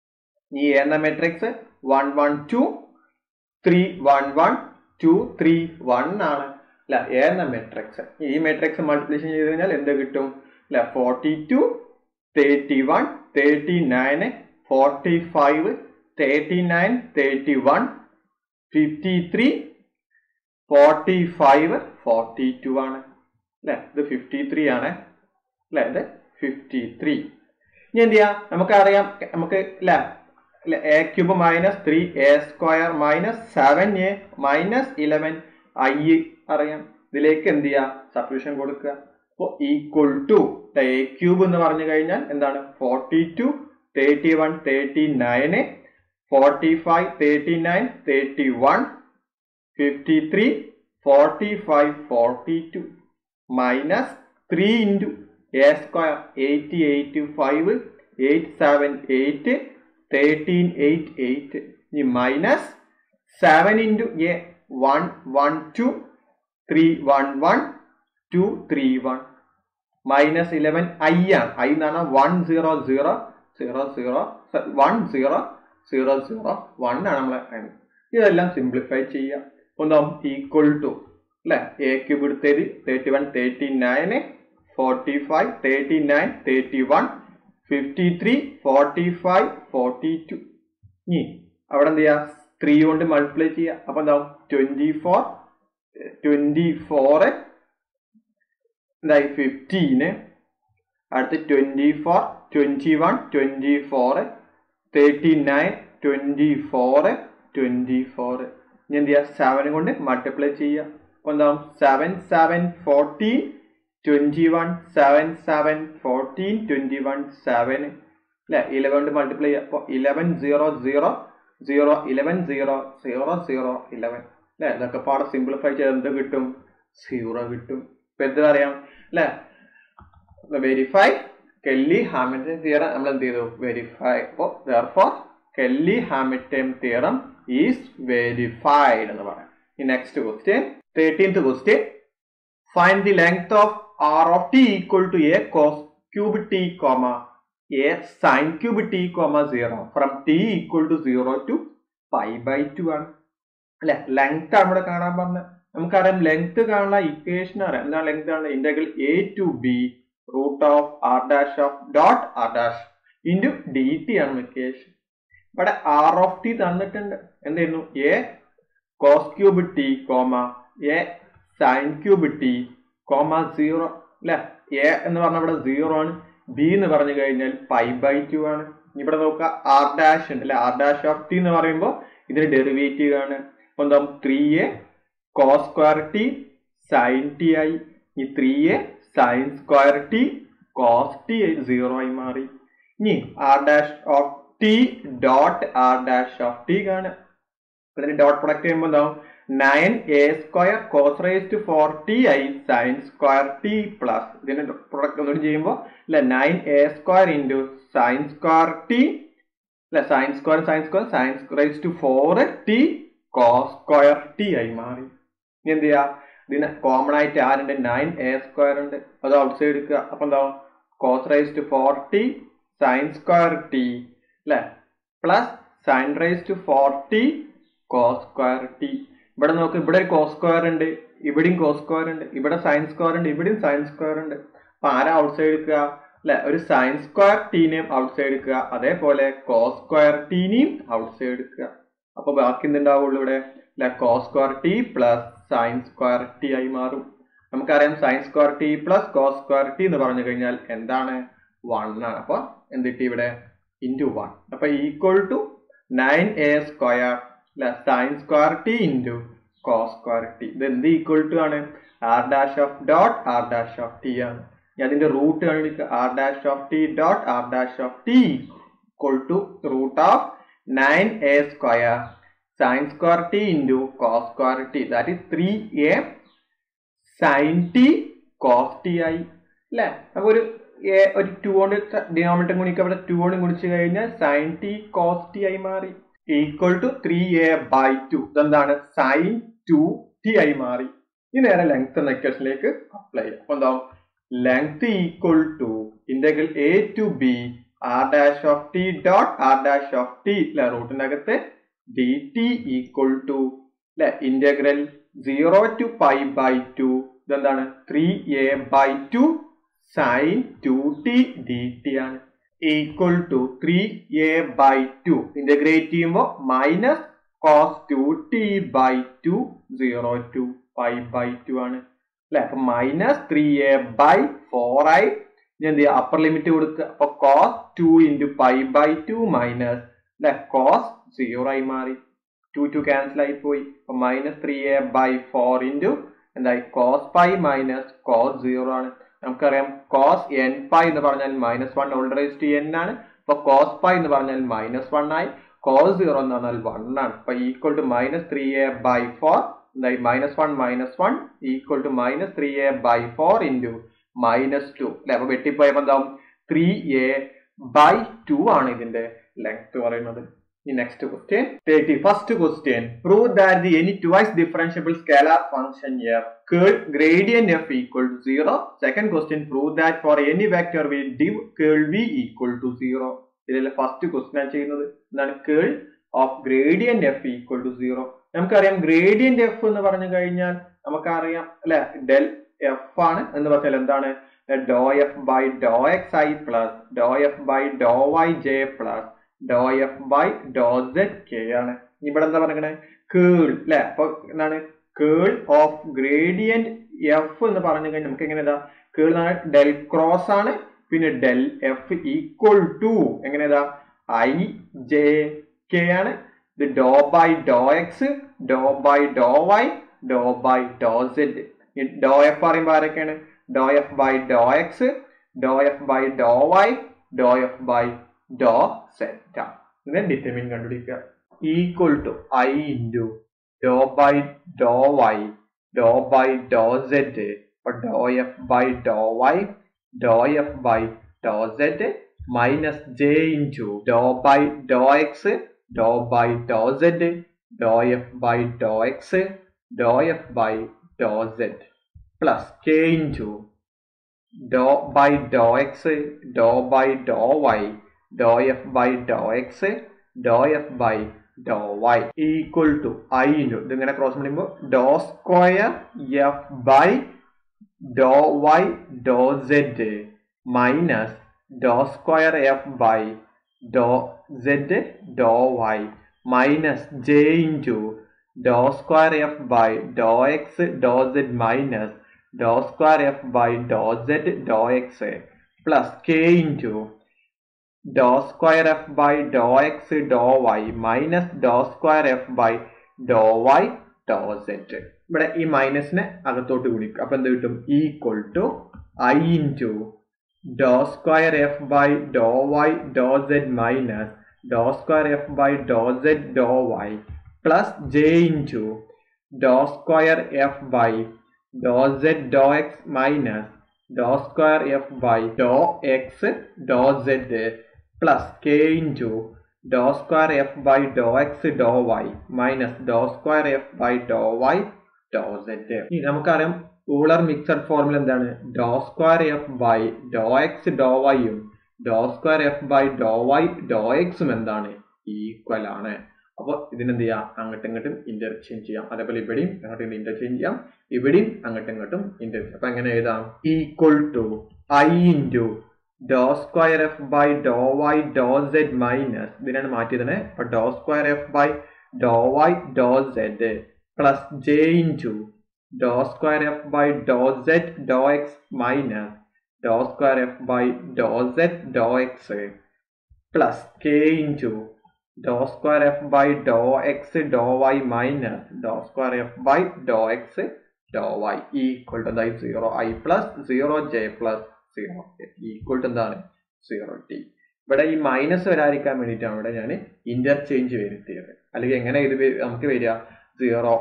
ഈ എന്ന matrix one one two three one one two three one ആണ് അല്ല എന്ന മെട്രിക്സ് ഈ മെട്രിക്സ് മൾട്ടിപ്ലിക്കേഷൻ ചെയ്ത് കഴിഞ്ഞാൽ എന്ത് കിട്ടും അല്ല forty two thirty one thirty nine forty five thirty nine thirty one fifty three forty five forty two ആണ് അല്ലെ ഇത് ഫിഫ്റ്റി ത്രീ ആണ് അല്ലെ ഇത് ഫിഫ്റ്റി ത്രീ ഇനി എന്ത് ചെയ്യാം നമുക്കറിയാം നമുക്ക് അല്ലെ A cube minus three A square minus seven A minus eleven I അറിയാം ഇതിലേക്ക് എന്ത് ചെയ്യാം സബ്സ്റ്റിറ്റ്യൂഷൻ കൊടുക്കുക അപ്പോൾ ഈക്വൽ ടു എ ക്യൂബ് എന്ന് പറഞ്ഞു കഴിഞ്ഞാൽ എന്താണ് forty two thirty one thirty nine forty five thirty nine thirty one fifty three forty five forty two minus three into A square eighty eight five eight seven eight thirteen eight eight ഇനി minus seven into A one one two three one one two three one minus eleven I ആണ് I എന്ന് പറഞ്ഞാൽ one zero zero zero zero one zero zero zero one ആണ് നമ്മളെ ഇതെല്ലാം simplify ചെയ്യാം ഒന്നാം equal to അല്ലെ എ ക്യൂബ് എടുത്തത് thirty one thirty nine forty five thirty nine thirty one fifty three forty five forty two ഇനി അവിടെ എന്ത് ചെയ്യാ ത്രീ കൊണ്ട് മൾട്ടിപ്ലൈ ചെയ്യുക അപ്പൊ എന്താവും ട്വന്റി ഫോർ ട്വന്റി ഫോറ് എന്തായി ഫിഫ്റ്റീന് അടുത്ത് twenty four twenty one twenty four thirty nine twenty four twenty four ഇനി എന്ത് ചെയ്യുക സെവൻ കൊണ്ട് മൾട്ടിപ്ലൈ ചെയ്യുക അപ്പൊ എന്താവും seven seven fourteen twenty one seven seven fourteen twenty one seven അല്ലെ ഇലവൻ കൊണ്ട് മൾട്ടിപ്ലൈ ചെയ്യുക അപ്പോൾ eleven zero zero zero eleven zero zero zero eleven അല്ലെ ഇതൊക്കെ പാടെ സിംപ്ലിഫൈ ചെയ്ത് എന്ത് കിട്ടും സീറോ കിട്ടും ഇപ്പൊ എന്ത് പറയാം അല്ലെ വെരിഫൈ കെല്ലി ഹാമിൽട്ടൺ തിയറം നമ്മൾ എന്ത് ചെയ്തു വെരിഫൈ അപ്പോൾ therefore Cayley Hamilton theorem is verified എന്ന് പറയാം ഈ next question thirteenth question find the length of r of t equal to a cos cube t comma a sine cube t comma zero from t equal to zero to pi by two ആണ് അല്ലെ length ആണ് ഇവിടെ കാണാൻ പറഞ്ഞത് നമുക്കറിയാം length കാണുന്ന equation അറിയാം എന്താണ് ലെങ്ത് കാണുന്നത് integral a to b root of r dash of dot r dash into d t ആണ് ഇക്വേഷൻ ഇവിടെ ആർ ഓഫ് ടി തന്നിട്ടുണ്ട് എന്തായിരുന്നു a cos cube t comma a sine cube t comma zero അല്ലെ a എന്ന് പറഞ്ഞ ഇവിടെ zero ആണ് B എന്ന് പറഞ്ഞു കഴിഞ്ഞാൽ പൈ ബൈ ടു ആണ് ഇവിടെ നോക്കുക ആർ ഡാഷ് ഉണ്ട് അല്ലെ ആർ ഡാഷ് ഓഫ് ടി എന്ന് പറയുമ്പോൾ ഇതിന് ഡെറിവേറ്റീവ് ആണ് അപ്പൊ എന്താ three a cos square t sine t ആയി ഈ three a sine square t cos t zero ആയി മാറി ഇനി r dash of t dot r dash of t കാണുക ഇതിന് ഡോട്ട് പ്രൊഡക്റ്റ് ചെയ്യുമ്പോൾ എന്താവും nine a square cos raise to four t I sine square t plus ഇതിന് product ഒന്നുകൂടി ചെയ്യുമ്പോൾ അല്ലെ nine a square into sine square t അല്ലെ sine square sine square sign raise to four t cos square t ആയി മാറി ഇനി എന്ത് ചെയ്യാ ഇതിന് കോമൺ ആയിട്ട് ആരുണ്ട് നയൻ എ സ്ക്വയർ ഉണ്ട് അത് ഔട്ട് സൈഡ് എടുക്കുക അപ്പൊ എന്താവും cos raise to four t sine square t അല്ലെ plus sine raise to four t cos square t ഇവിടെ നോക്ക് ഇവിടെ ഒരു കോസ് സ്ക്വയർ ഉണ്ട് ഇവിടെയും കോസ് സ്ക്വയർ ഉണ്ട് ഇവിടെ സൈൻ സ്ക്വയർ ഉണ്ട് ഇവിടെയും സൈൻ സ്ക്വയർ ഉണ്ട് അപ്പൊ ആരാ ഔട്ട് സൈഡ് എടുക്കുക അല്ലെ ഒരു സൈൻ സ്ക്വയർ ടീനെയും ഔട്ട് സൈഡ് എടുക്കുക അതേപോലെ കോസ് സ്ക്വയർ ടീനെയും ഔട്ട് സൈഡ് എടുക്കുക അപ്പൊ ബാക്കി എന്തുണ്ടാവുള്ളൂ ഇവിടെ അല്ലെ cos square t plus sine square t ആയി മാറും നമുക്കറിയാം sine square t plus cos square t എന്ന് പറഞ്ഞു കഴിഞ്ഞാൽ എന്താണ് വൺ ആണ് അപ്പൊ എന്ത് കിട്ടി ഇവിടെ ഇൻറ്റു വൺ അപ്പൊ equal to nine a square അല്ലെ sine square t into cos square t ഇത് എന്ത് ഈക്വൽ ടു ആണ് r dash of dot r dash of t ആണ് ഇനി അതിന്റെ റൂട്ട് കണ്ടുപിടിക്കുക r dash of t dot r dash of t equal to root of nine a square sine square t into cos square t that is three a sine t cos t ആയി അല്ലെ അപ്പൊ ഒരു A ഒരു to കൊണ്ട് denominator ഗുണിക്കുക അവിടെ to കൊണ്ട് ഗുണിച്ചു കഴിഞ്ഞാൽ സൈൻ ടി കോസ് ടി ആയി മാറി equal to three a by two ഇതെന്താണ് സൈൻ ടു ടി ആയി മാറി ഈ നേരെ ലെങ്ത് എന്ന ഇക്വേഷനിലേക്ക് അപ്ലൈ ചെയ്യാം അപ്പൊ എന്താവും length equal to integral a to b r dash of t dot r dash of t അല്ലെ റൂട്ടിന്റെ അകത്ത് ഡി ടി ഈക്വൽ ടു അല്ലെ integral zero to pi by two ഇതെന്താണ് three a by two sine two t d t ആണ് equal to three a by two integrate ചെയ്യുമ്പോൾ minus cos two t by two zero to pi by two ആണ് അല്ലെ അപ്പൊ minus three a by four ആയി ഇനി എന്ത് ചെയ്യുക upper limit കൊടുക്കുക അപ്പൊ cos two into pi by two minus അല്ലെ കോസ് സീറോ ആയി മാറി ടു ടു ക്യാൻസൽ ആയി പോയി അപ്പൊ minus three a by four into എന്തായി cos pi minus cos zero ആണ് നമുക്കറിയാം കോസ് എൻ പൈ എന്ന് പറഞ്ഞാൽ minus one whole raised to n ആണ് അപ്പൊ കോസ് പൈ എന്ന് പറഞ്ഞാൽ മൈനസ് വൺ ആയി കോസ് സീറോ എന്ന് പറഞ്ഞാൽ വൺ ആണ് അപ്പൊ equal to minus three a by four എന്തായി minus one minus one equal to minus three a by four into minus two അല്ലെ അപ്പൊ വെട്ടിപ്പോയപ്പോ എന്താവും ത്രീ എ ബൈ ടു ആണ് ഇതിന്റെ ലെങ്ത് പറയുന്നത് ഈ next question thirty first question prove that the any twice differentiable scalar function f curl gradient f equal to zero second question prove that for any vector v div curl v equal to zero ഇതിലെ first question ആണ് ചെയ്യുന്നത് എന്താണ് curl of gradient f equal to zero നമുക്കറിയാം gradient f എന്ന് പറഞ്ഞു കഴിഞ്ഞാൽ നമുക്കറിയാം അല്ലെ ഡെൽ എഫ് ആണ് എന്ന് പറഞ്ഞാൽ എന്താണ് dow f by Dr x i plus dow f by Dr y j plus dow f by Dr zed k ആണ് ഇവിടെ എന്താ പറയണേ കേൾ അല്ലെ അപ്പൊ എന്താണ് കേൾ ഓഫ് ഗ്രേഡിയന്റ് എഫ് എന്ന് പറഞ്ഞു കഴിഞ്ഞാൽ നമുക്ക് എങ്ങനെ ഇതാ കേൾ ഡെൽ ക്രോസ് ആണ് പിന്നെ ഡെൽ എഫ് ഈക്വൽ ടു എങ്ങനെ ഇതാ ഐ ജെ കെ ആണ് ഇത് dow by Dr x dow by Dr y dow by Dr Z dow f പറയുമ്പോൾ ആരൊക്കെയാണ് dow f by Dr x dow f by Dr y dow f by dow zed ഇതിനെ determinant കണ്ടുപിടിക്കുക equal to i into dow by Dr y dow by dow zed dow f by Dr y dow f by dow zed minus j into dow by Dr x dow by dow zed dow f by Dr x dow f by dow zed plus k into dow by Dr x dow by Dr y dow f by Dr x dow f by Dr Y equal to i into ഇതിങ്ങനെ cross ചെയ്യുമ്പോൾ dow square f by Dr y Dr zed minus Dr square f by Dr Z dow Y minus j into dow square f by Dr x dow zed minus Dr square f by Dr Z Dr x plus k into dow square f by Dr x Dr Y minus Dr square f by Dr y dow zed ഇവിടെ ഈ മൈനസിനെ അകത്തോട്ട് ഗുണിക്കും അപ്പൊ എന്ത് കിട്ടും equal to i into dow square f by Dr y Dr zed minus Dr square f by Dr Z dow y plus j into dow square f by Dr Z Dr x minus Dr square f by Dr x dow zed plus k into dow square f by Dr x Dr Y minus Dr square f by Dr y Dr zed ഇനി നമുക്കറിയാം Euler mixed formula എന്താണ് dow square f by Dr x dow വൈയും dow square f by Dr y dow എക്സും എന്താണ് equal ആണ് അപ്പോൾ ഇതിനെന്ത് ചെയ്യാം അങ്ങോട്ടും ഇങ്ങോട്ടും ഇന്റർചേഞ്ച് ചെയ്യാം അതേപോലെ ഇവിടെയും അങ്ങോട്ടും ഇങ്ങോട്ടും ഇന്റർചേഞ്ച് ചെയ്യാം ഇവിടെയും അങ്ങോട്ടും ഇങ്ങോട്ടും ഇന്റർചേഞ്ച് അപ്പൊ എങ്ങനെ എഴുതാം equal to i into dow square f by Dr y Dr zed minus ഇതിനാണ് മാറ്റിയതിനെ അപ്പൊ ഡോ square f by Dr y Dr zed plus j into dow square f by Dr Z Dr x minus Dr square f by Dr Z Dr x plus k into dow square f by Dr x Dr Y minus Dr square f by Dr x Dr Y equal to എന്തായി zero i plus zero j plus zero equal to എന്താണ് zero t ഇവിടെ ഈ minus വരാതിരിക്കാൻ വേണ്ടിയിട്ടാണ് ഇവിടെ ഞാൻ interchange വരുത്തിയത് അല്ലെങ്കിൽ എങ്ങനെ ഇത് നമുക്ക് വരിക zero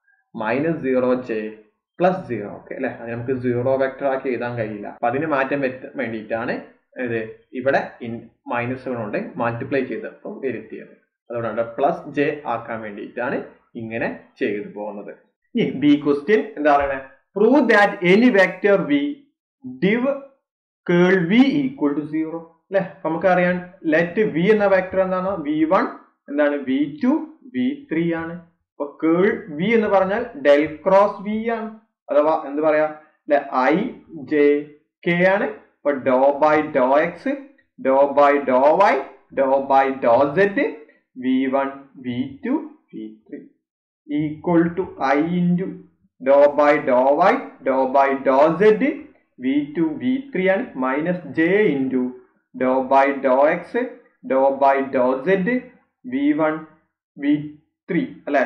minus zero j plus zero okay അല്ലെ അത് നമുക്ക് സീറോ വെക്ടർ ആക്കി എഴുതാൻ കഴിയില്ല അപ്പൊ അതിന് മാറ്റം വരുത്താൻ വേണ്ടിയിട്ടാണ് ഇത് ഇവിടെ ഇൻ മൈനസ് കൊണ്ട് മൾട്ടിപ്ലൈ ചെയ്തപ്പോൾ വരുത്തിയത് അതുകൊണ്ടാണ് പ്ലസ് ജെ ആക്കാൻ വേണ്ടിയിട്ടാണ് ഇങ്ങനെ ചെയ്തു പോകുന്നത് ഇനി ബി ക്വസ്റ്റ്യൻ എന്താ പറയുന്നത് prove that any vector v div curl v equal to zero അല്ലെ നമുക്കറിയാം ലെറ്റ് വി എന്ന വെക്ടർ എന്താണ് വി വൺ എന്താണ് വി ടു വി ത്രീ ആണ് അപ്പൊ കേൾ വി എന്ന് പറഞ്ഞാൽ ഡെൽ ക്രോസ് വി ആണ് അഥവാ എന്ത് പറയാ അല്ലെ ഐ ജെ കെ ആണ് ഇപ്പൊ dow by Dr x dow by Dr y dow by Dr zed v one v two v three equal to i into dow by Dr y dow by Dr zed v two v three ആണ് minus j into dow by Dr x dow by Dr zed v one v three അല്ലെ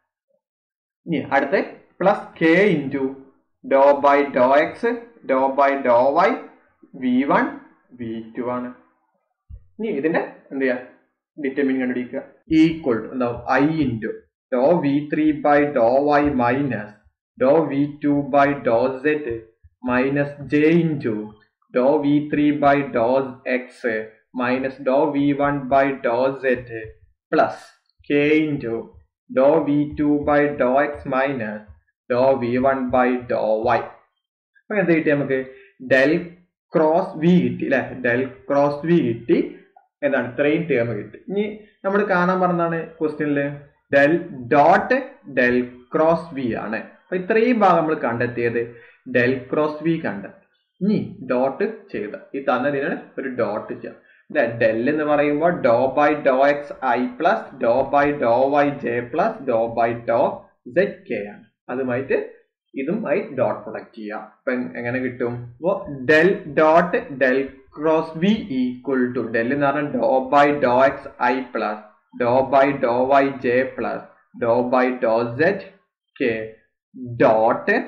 ഇനി അടുത്ത് plus k into dow by Dr x dow by Dr y v one v two ആണ് ഇനി ഇതിന്റെ എന്ത് ചെയ്യാ determinant കണ്ടുപിടിക്കുക equal to എന്താവും i into dow v three by Dr Y minus dow v two by Dr zed minus j into dow v three by Dr x minus dow v one by Dr zed plus k into dow v two by Dr x minus dow v one by Dr y അപ്പൊ എന്ത് കിട്ടി നമുക്ക് del cross V കിട്ടി അല്ലെ del cross V കിട്ടി എന്താണ് ഇത്രയും term കിട്ടി ഇനി നമ്മൾ കാണാൻ പറഞ്ഞതാണ് ക്വസ്റ്റ്യനില് del dot del cross v ആണ് അപ്പൊ ഇത്രയും ഭാഗം നമ്മൾ കണ്ടെത്തിയത് ഡെൽ ക്രോസ് വി കണ്ടെത്തി ഇനി ഡോട്ട് ചെയ്ത ഈ തന്നതിനാണ് ഒരു ഡോട്ട് ചെയ്യാം അല്ലെ ഡെൽ എന്ന് പറയുമ്പോൾ dow by Dr x i plus dow by Dr y j plus dow by Dr zed k ആണ് അതുമായിട്ട് ഇതുമായി ഡോട്ട് പ്രൊഡക്റ്റ് ചെയ്യാം അപ്പൊ എങ്ങനെ കിട്ടും അപ്പോ del dot del cross v equal to del എന്ന് പറഞ്ഞാൽ dow by Dr x i plus dow by Dr y j plus dow by Dr zed k dot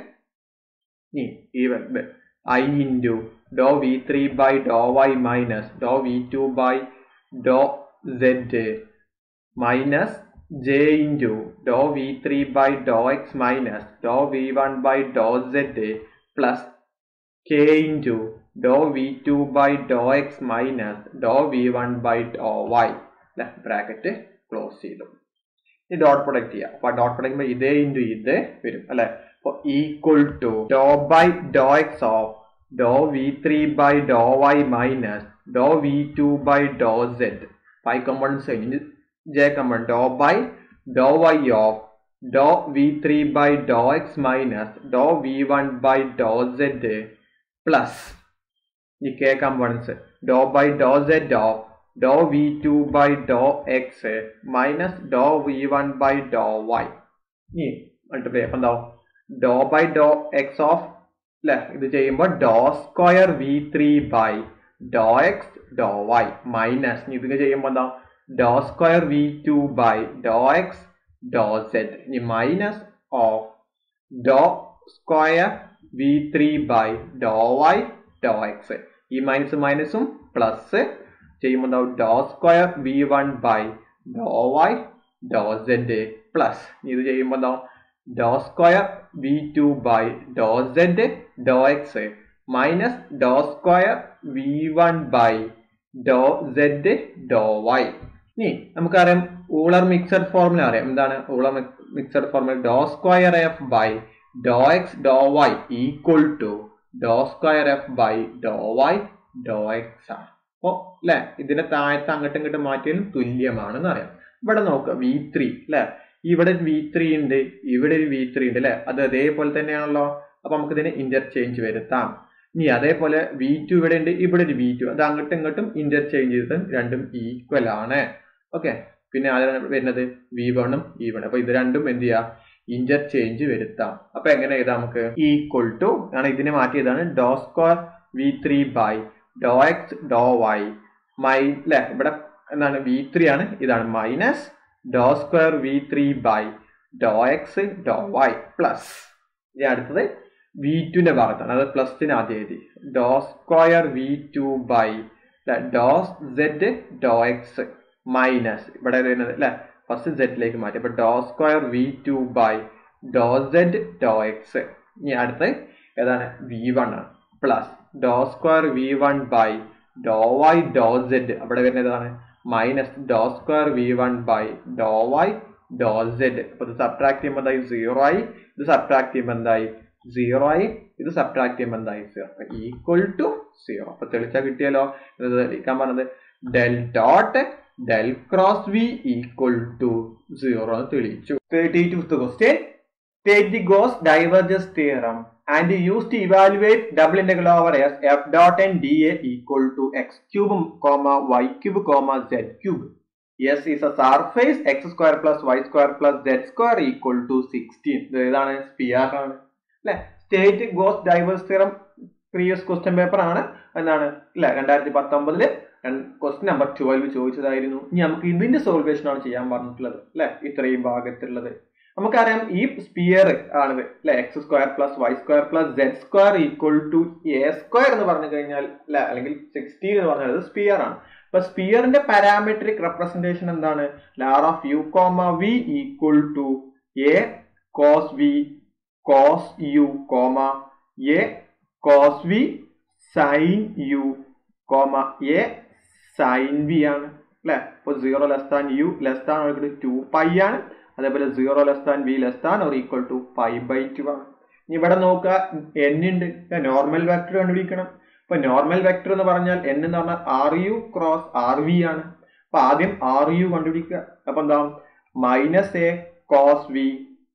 ഈ i into dow v three by Dr Y minus dow v two by Dr zed minus j into dow v three by Dr x minus dow v one by Dr zed plus k into dow v two by Dr x minus dow v one by Dr y അല്ലെ bracket close ചെയ്തു ഈ dot product ചെയ്യാം അപ്പൊ dot product ചെയ്യുമ്പോൾ ഇതേ into ഇത് വരും അല്ലെ അപ്പൊ equal to dow by Dr x of dow v three by Dr Y minus dow v two by Dr zed five components കഴിഞ്ഞ് j component dow by Dr y of dow v three by Dr x minus dow v one by Dr zed plus ഈ k components dow by Dr zed of dow v two by Dr x minus dow v one by Dr y ഇനി multiply അപ്പം എന്താവും dow by Dr x of അല്ലെ ഇത് ചെയ്യുമ്പോൾ dow square v three by Dr x Dr Y minus ഇത് ചെയ്യുമ്പോൾ എന്താ dow square v two by Dr x dow zed ഇനി minus of dow square v three by Dr y dow X ഈ minus മൈനസും plus ചെയ്യുമ്പോൾ എന്താവും dow square v one by Dr y Dr zed plus ഇത് ചെയ്യുമ്പോൾ എന്താവും dow square v two by Dr Z Dr x minus Dr square v one by Dr Z dow y ഇനി നമുക്കറിയാം Euler mixed formula അറിയാം എന്താണ് Euler mixed formula dow square f by Dr x Dr Y equal to dow square f by Dr y dow x ആണ് അപ്പോ അല്ലെ ഇതിന്റെ താഴത്ത് അങ്ങോട്ടും ഇങ്ങോട്ടും മാറ്റിയാലും തുല്യമാണെന്ന് അറിയാം ഇവിടെ നോക്കുക വി ത്രീ അല്ലെ ഇവിടെ വി ത്രീ ഉണ്ട് ഇവിടെ ഒരു വി ത്രീ ഉണ്ട് അല്ലെ അത് അതേപോലെ തന്നെയാണല്ലോ അപ്പൊ നമുക്ക് ഇതിനെ ഇന്റർചേഞ്ച് വരുത്താം ഇനി അതേപോലെ വി ടു ഇവിടെ ഉണ്ട് ഇവിടെ ഒരു വി ടു അത് അങ്ങോട്ടും ഇങ്ങോട്ടും ഇന്റർചേഞ്ച് ചെയ്തിട്ട് രണ്ടും ഈക്വൽ ആണ് ഓക്കെ പിന്നെ ആരാണ് വരുന്നത് വി വണ്ണും ഇ വൺ അപ്പൊ ഇത് രണ്ടും എന്ത് ചെയ്യാം ഇന്റർചേഞ്ച് വരുത്താം അപ്പൊ എങ്ങനെ എഴുതാം നമുക്ക് ഈക്വൽ ടു ആണ് ഇതിനെ മാറ്റിയതാണ് doh square v three by Dr x Dr y മൈ അല്ലെ ഇവിടെ എന്താണ് വി ത്രീ ആണ് ഇതാണ് minus Dr square v three by Dr x Dr y plus ഇനി അടുത്തത് വി ടുന്റെ ഭാഗത്താണ് അത് പ്ലസിന് ആദ്യം എഴുതി doh square v two by Dr Z Dr x minus ഇവിടെ വരുന്നത് അല്ലെ ഫസ്റ്റ് സെഡിലേക്ക് മാറ്റി അപ്പൊ ഡോ square v two by Dr Z Dr x ഇനി അടുത്ത് ഏതാണ് വി വൺ ആണ് plus doh square v one by Dr y Dr z അവിടെ വരുന്നതാണ് minus Dr square v one by Dr y Dr z അപ്പൊ ഇത് സബ്ട്രാക്ട് ചെയ്യുമ്പോൾ എന്തായി സീറോ ആയി ഇത് സബ്ട്രാക്ട് ചെയ്യുമ്പോൾ എന്തായി സീറോ ആയി ഇത് സബ്ട്രാക്ട് ചെയ്യുമ്പോൾ എന്തായി സീറോ ഈക്വൽ ടു സീറോ അപ്പൊ തെളിച്ചാ കിട്ടിയല്ലോ ഇത് തെളിയിക്കാൻ പറഞ്ഞത് del dot del cross v equal to zero എന്ന് തെളിയിച്ചു thirty two question take the Gauss divergence theorem and use to evaluate double integral over s f dot and dA equal to x cube comma y cube comma z cube. S is a surface x square plus y square plus z square equal to 16. ഇത് ഏതാണ് sphere ആണ് അല്ലെ state Gauss divergence theorem previous question paper ആണ് എന്താണ് അല്ലെ രണ്ടായിരത്തി പത്തൊമ്പതില് question number twelve ചോദിച്ചതായിരുന്നു ഇനി നമുക്ക് ഇതിന്റെ സോൾവേഷൻ ആണ് ചെയ്യാൻ പറഞ്ഞിട്ടുള്ളത് അല്ലെ ഇത്രയും ഭാഗത്തുള്ളത് നമുക്കറിയാം ഈ സ്പിയർ ആണിത് അല്ലെ x square plus Y square plus z square equal to a square എന്ന് പറഞ്ഞു കഴിഞ്ഞാൽ അല്ലെ അല്ലെങ്കിൽ സിക്സ്റ്റീൻ എന്ന് പറഞ്ഞാൽ അത് സ്പിയർ ആണ് അപ്പൊ സ്പിയറിന്റെ പാരാമെട്രിക് റെപ്രസെന്റേഷൻ എന്താണ് ലാർ of u comma v equal to a cos v cos u comma a cos v sine u comma a sine v ആണ് അല്ലെ അപ്പൊ zero less than u less than two pi ആണ് അതേപോലെ zero less than v less than or equal to five by two ആണ് ഇനി ഇവിടെ നോക്കുക N ഉണ്ട് നോർമൽ വെക്ടർ കണ്ടുപിടിക്കണം ഇപ്പൊ നോർമൽ വെക്ടർ എന്ന് പറഞ്ഞാൽ എൻ എന്ന് പറഞ്ഞാൽ r u cross r v ആണ് അപ്പൊ ആദ്യം ആർ യു കണ്ടുപിടിക്കുക അപ്പൊ എന്താ minus a cos v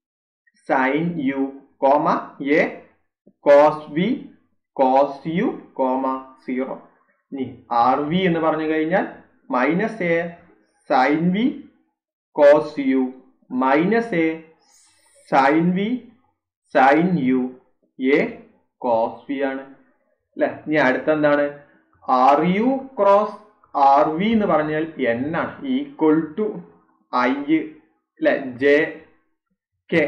sine u comma a cos v cos u comma zero ഇനി ആർ വി എന്ന് പറഞ്ഞു കഴിഞ്ഞാൽ minus a sine v cos u minus a sine v sine u a cos v ആണ് അല്ലെ ഇനി അടുത്ത എന്താണ് r u cross r v എന്ന് പറഞ്ഞാൽ എൻ ആണ് ഈക്വൽ ടു ഐ അല്ലെ J k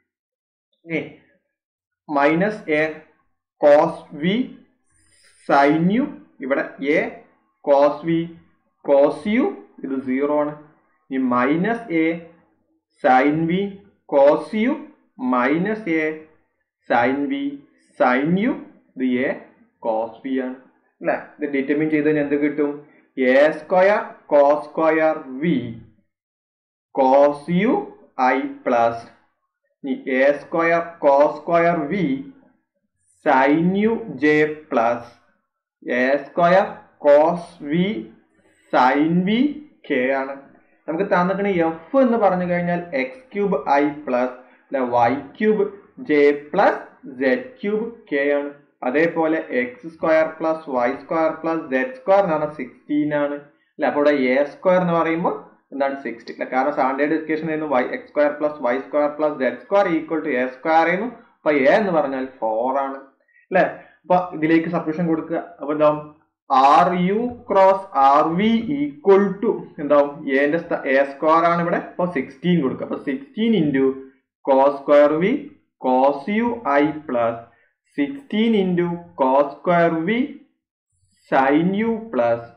minus a cos v sine u ഇവിടെ a cos v cos u ഇത് സീറോ ആണ് ഈ minus a sine v cos u minus a sine v sine u ഇത് a cos v ആണ് അല്ലെ ഇത് determine ചെയ്ത് കഴിഞ്ഞാൽ എന്ത് കിട്ടും a square cos square v cos u i plus a square cos square v sine u j plus a square cos v sine v k ആണ് നമുക്ക് തന്നിട്ട് എഫ് എന്ന് പറഞ്ഞു കഴിഞ്ഞാൽ എക്സ് ക്യൂബ് ഐ പ്ലസ് അല്ലെ y cube j plus z cube k ആണ് അതേപോലെ x square plus Y square plus z square എന്ന് പറഞ്ഞാൽ സിക്സ്റ്റീൻ ആണ് അല്ലെ അപ്പോൾ ഇവിടെ എ സ്ക്വയർ എന്ന് പറയുമ്പോൾ എന്താണ് സിക്സ്റ്റി അല്ലെ കാരണം സ്റ്റാൻഡേർഡ് എഡ്യൂക്കേഷൻ ആയിരുന്നു y x square plus Y square plus z square equal to a square ആയിരുന്നു അപ്പൊ എ എന്ന് പറഞ്ഞാൽ ഫോർ ആണ് അല്ലെ അപ്പൊ ഇതിലേക്ക് സബ്സ്റ്റിറ്റ്യൂഷൻ കൊടുക്കുക അപ്പൊ എന്താവും r u cross r v equal to എന്താവും എന്റെ എ സ്ക്വയർ ആണ് ഇവിടെ അപ്പൊ സിക്സ്റ്റീൻ കൊടുക്കുക അപ്പൊ sixteen into cos square v cos u i plus sixteen into cos square v sine u plus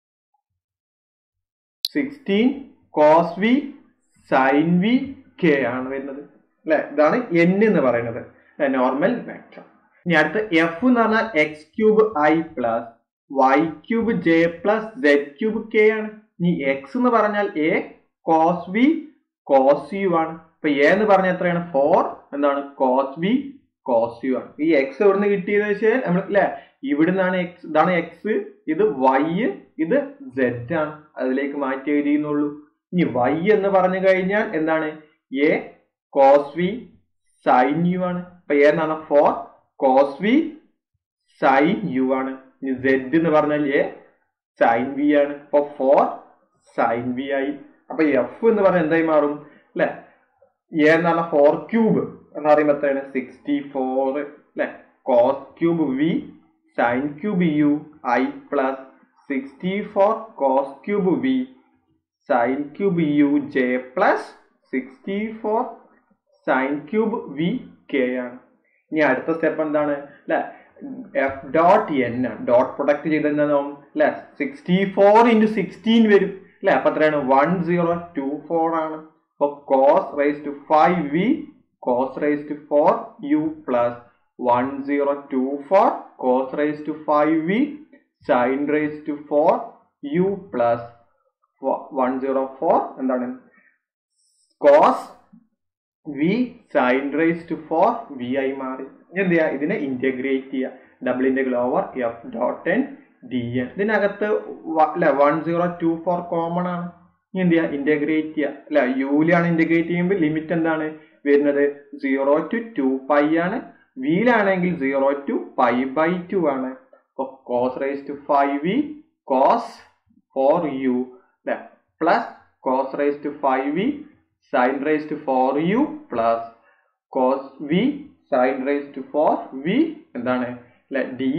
sixteen cos v sine v k ആണ് വരുന്നത് അല്ലെ ഇതാണ് എൻ എന്ന് പറയുന്നത് നോർമൽ വെക്ടർ ഇനി അടുത്ത എഫ് എന്ന് പറഞ്ഞാൽ x cube i plus y cube j plus z cube k ആണ് ഇനി എക്സ് എന്ന് പറഞ്ഞാൽ a cos v cos u ആണ് ഇപ്പൊ എ എന്ന് പറഞ്ഞാൽ എത്രയാണ് ഫോർ എന്താണ് കോസ് വി കോസ് യു ആണ് ഈ എക്സ് എവിടുന്ന് കിട്ടിയെന്ന് വെച്ചാൽ നമ്മൾ അല്ലെ ഇവിടുന്നാണ് എക്സ് ഇതാണ് എക്സ് ഇത് വൈ ഇത് സെഡ് ആണ് അതിലേക്ക് മാറ്റി എഴുതിയെന്നുള്ളൂ ഇനി വൈ എന്ന് പറഞ്ഞു കഴിഞ്ഞാൽ എന്താണ് a cos v sine u ആണ് അപ്പൊ എ എന്നാണ് four cos v sine u ആണ് ഇനി സെഡ് എന്ന് പറഞ്ഞാൽ എ സൈൻ വി ആണ് അപ്പൊ ഫോർ സൈൻ വി ആയി അപ്പൊ എഫ് എന്ന് പറഞ്ഞാൽ എന്തായി മാറും അല്ലെ എ എന്ന് പറഞ്ഞാൽ ഫോർ ക്യൂബ് എന്ന് പറയുമ്പോൾ എത്രയാണ് സിക്സ്റ്റി ഫോർ അല്ലെ cos cube v sine cube u i plus sixty four cos cube v sine cube u j plus sixty four sine cube v k ആണ് ഇനി അടുത്ത സ്റ്റെപ്പ് എന്താണ് അല്ലെ എഫ് ഡോട്ട് എൻ ആണ് ഡോട്ട് പ്രൊഡക്റ്റ് ചെയ്തെന്താവും അല്ലെ sixty four into sixteen വരും അല്ലെ അപ്പൊ എത്രയാണ് വൺ സീറോ ടു ഫോർ ആണ് അപ്പൊ cos raise to five v cos raise to four u plus one zero two four cos raise to five v sine raise to four u plus one zero four എന്താണ് cos v sine raise to four v ആയി മാറി എന്ത് ചെയ്യുക ഇതിനെ integrate ചെയ്യുക double integral over f dot n d n ഇതിനകത്ത് അല്ലെ one zero two four common ആണ് ഇനി എന്ത് ചെയ്യുക ഇന്റഗ്രേറ്റ് ചെയ്യുക അല്ലെ യുയിലാണ് ഇന്റഗ്രേറ്റ് ചെയ്യുമ്പോൾ ലിമിറ്റ് എന്താണ് വരുന്നത് സീറോ ടു ടു പൈ ആണ് വിയിലാണെങ്കിൽ zero to pi by two ആണ് അപ്പൊ cos raise to five v cos four u അല്ലെ plus cos raise to five v sine raise to four u plus cos v sine raise to four v എന്താണ് അല്ലെ d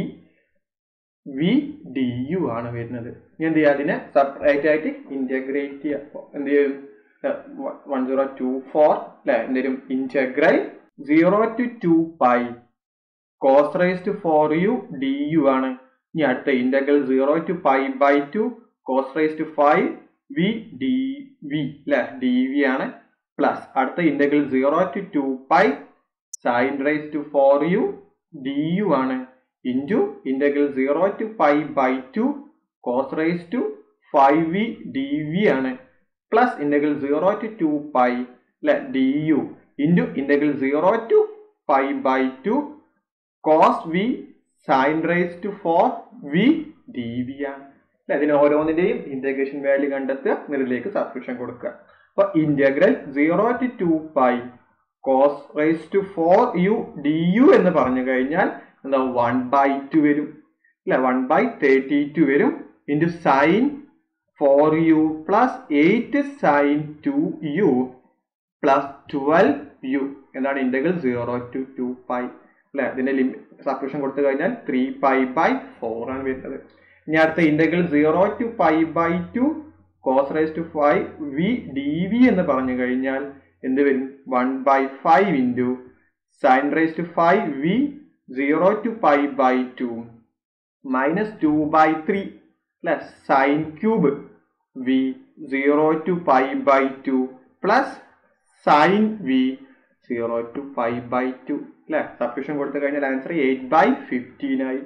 V D u ആണ് വരുന്നത് ഇനി എന്ത് ചെയ്യുക അതിനെ separate ആയിട്ട് ഇന്റഗ്രേറ്റ് ചെയ്യുക എന്ത് ചെയ്യും വൺ സീറോ ടു ഫോർ അല്ലെ എന്തെങ്കിലും integral zero to two pi cos raise to four u d u ആണ് ഇനി അടുത്ത integral zero to pi by two cos raise to five v d v അല്ലെ ഡി വി ആണ് plus അടുത്ത integral zero to two pi sine raise to four u d u ആണ് into integral zero to pi by two cos raise to five v d v ആണ് plus integral zero to two pi അല്ലെ d u into integral zero to pi by two cos v sine raise to four v d v ആണ് അല്ലെ ഇതിന് ഓരോന്നിന്റെയും integration value കണ്ടെത്തുക എന്നിട്ടിലേക്ക് subscription കൊടുക്കുക അപ്പൊ integral zero to two pi cos raise to four u d u എന്ന് പറഞ്ഞു കഴിഞ്ഞാൽ എന്താ വൺ ബൈ ടു വരും അല്ലെ വൺ ബൈ തേർട്ടി ടു വരും into sine four u plus eight sine two u plus twelve u എന്താണ് integral zero to two pi അല്ലെ ഇതിന്റെ ലിമിറ്റ് സബ്സ്ക്രിപ്ഷൻ കൊടുത്തു കഴിഞ്ഞാൽ ത്രീ പൈ ബൈ ഫോർ ആണ് വരുന്നത് ഇനി അടുത്ത integral zero to pi by two cos raise to five v d v എന്ന് പറഞ്ഞു കഴിഞ്ഞാൽ എന്ത് വരും one by five into sine raise to five v zero to pi by two minus two by three അല്ലെ sine cube v zero to pi by two plus sine v zero to pi by two അല്ലെ subscription കൊടുത്തു കഴിഞ്ഞാൽ answer eight by fifteen ആയി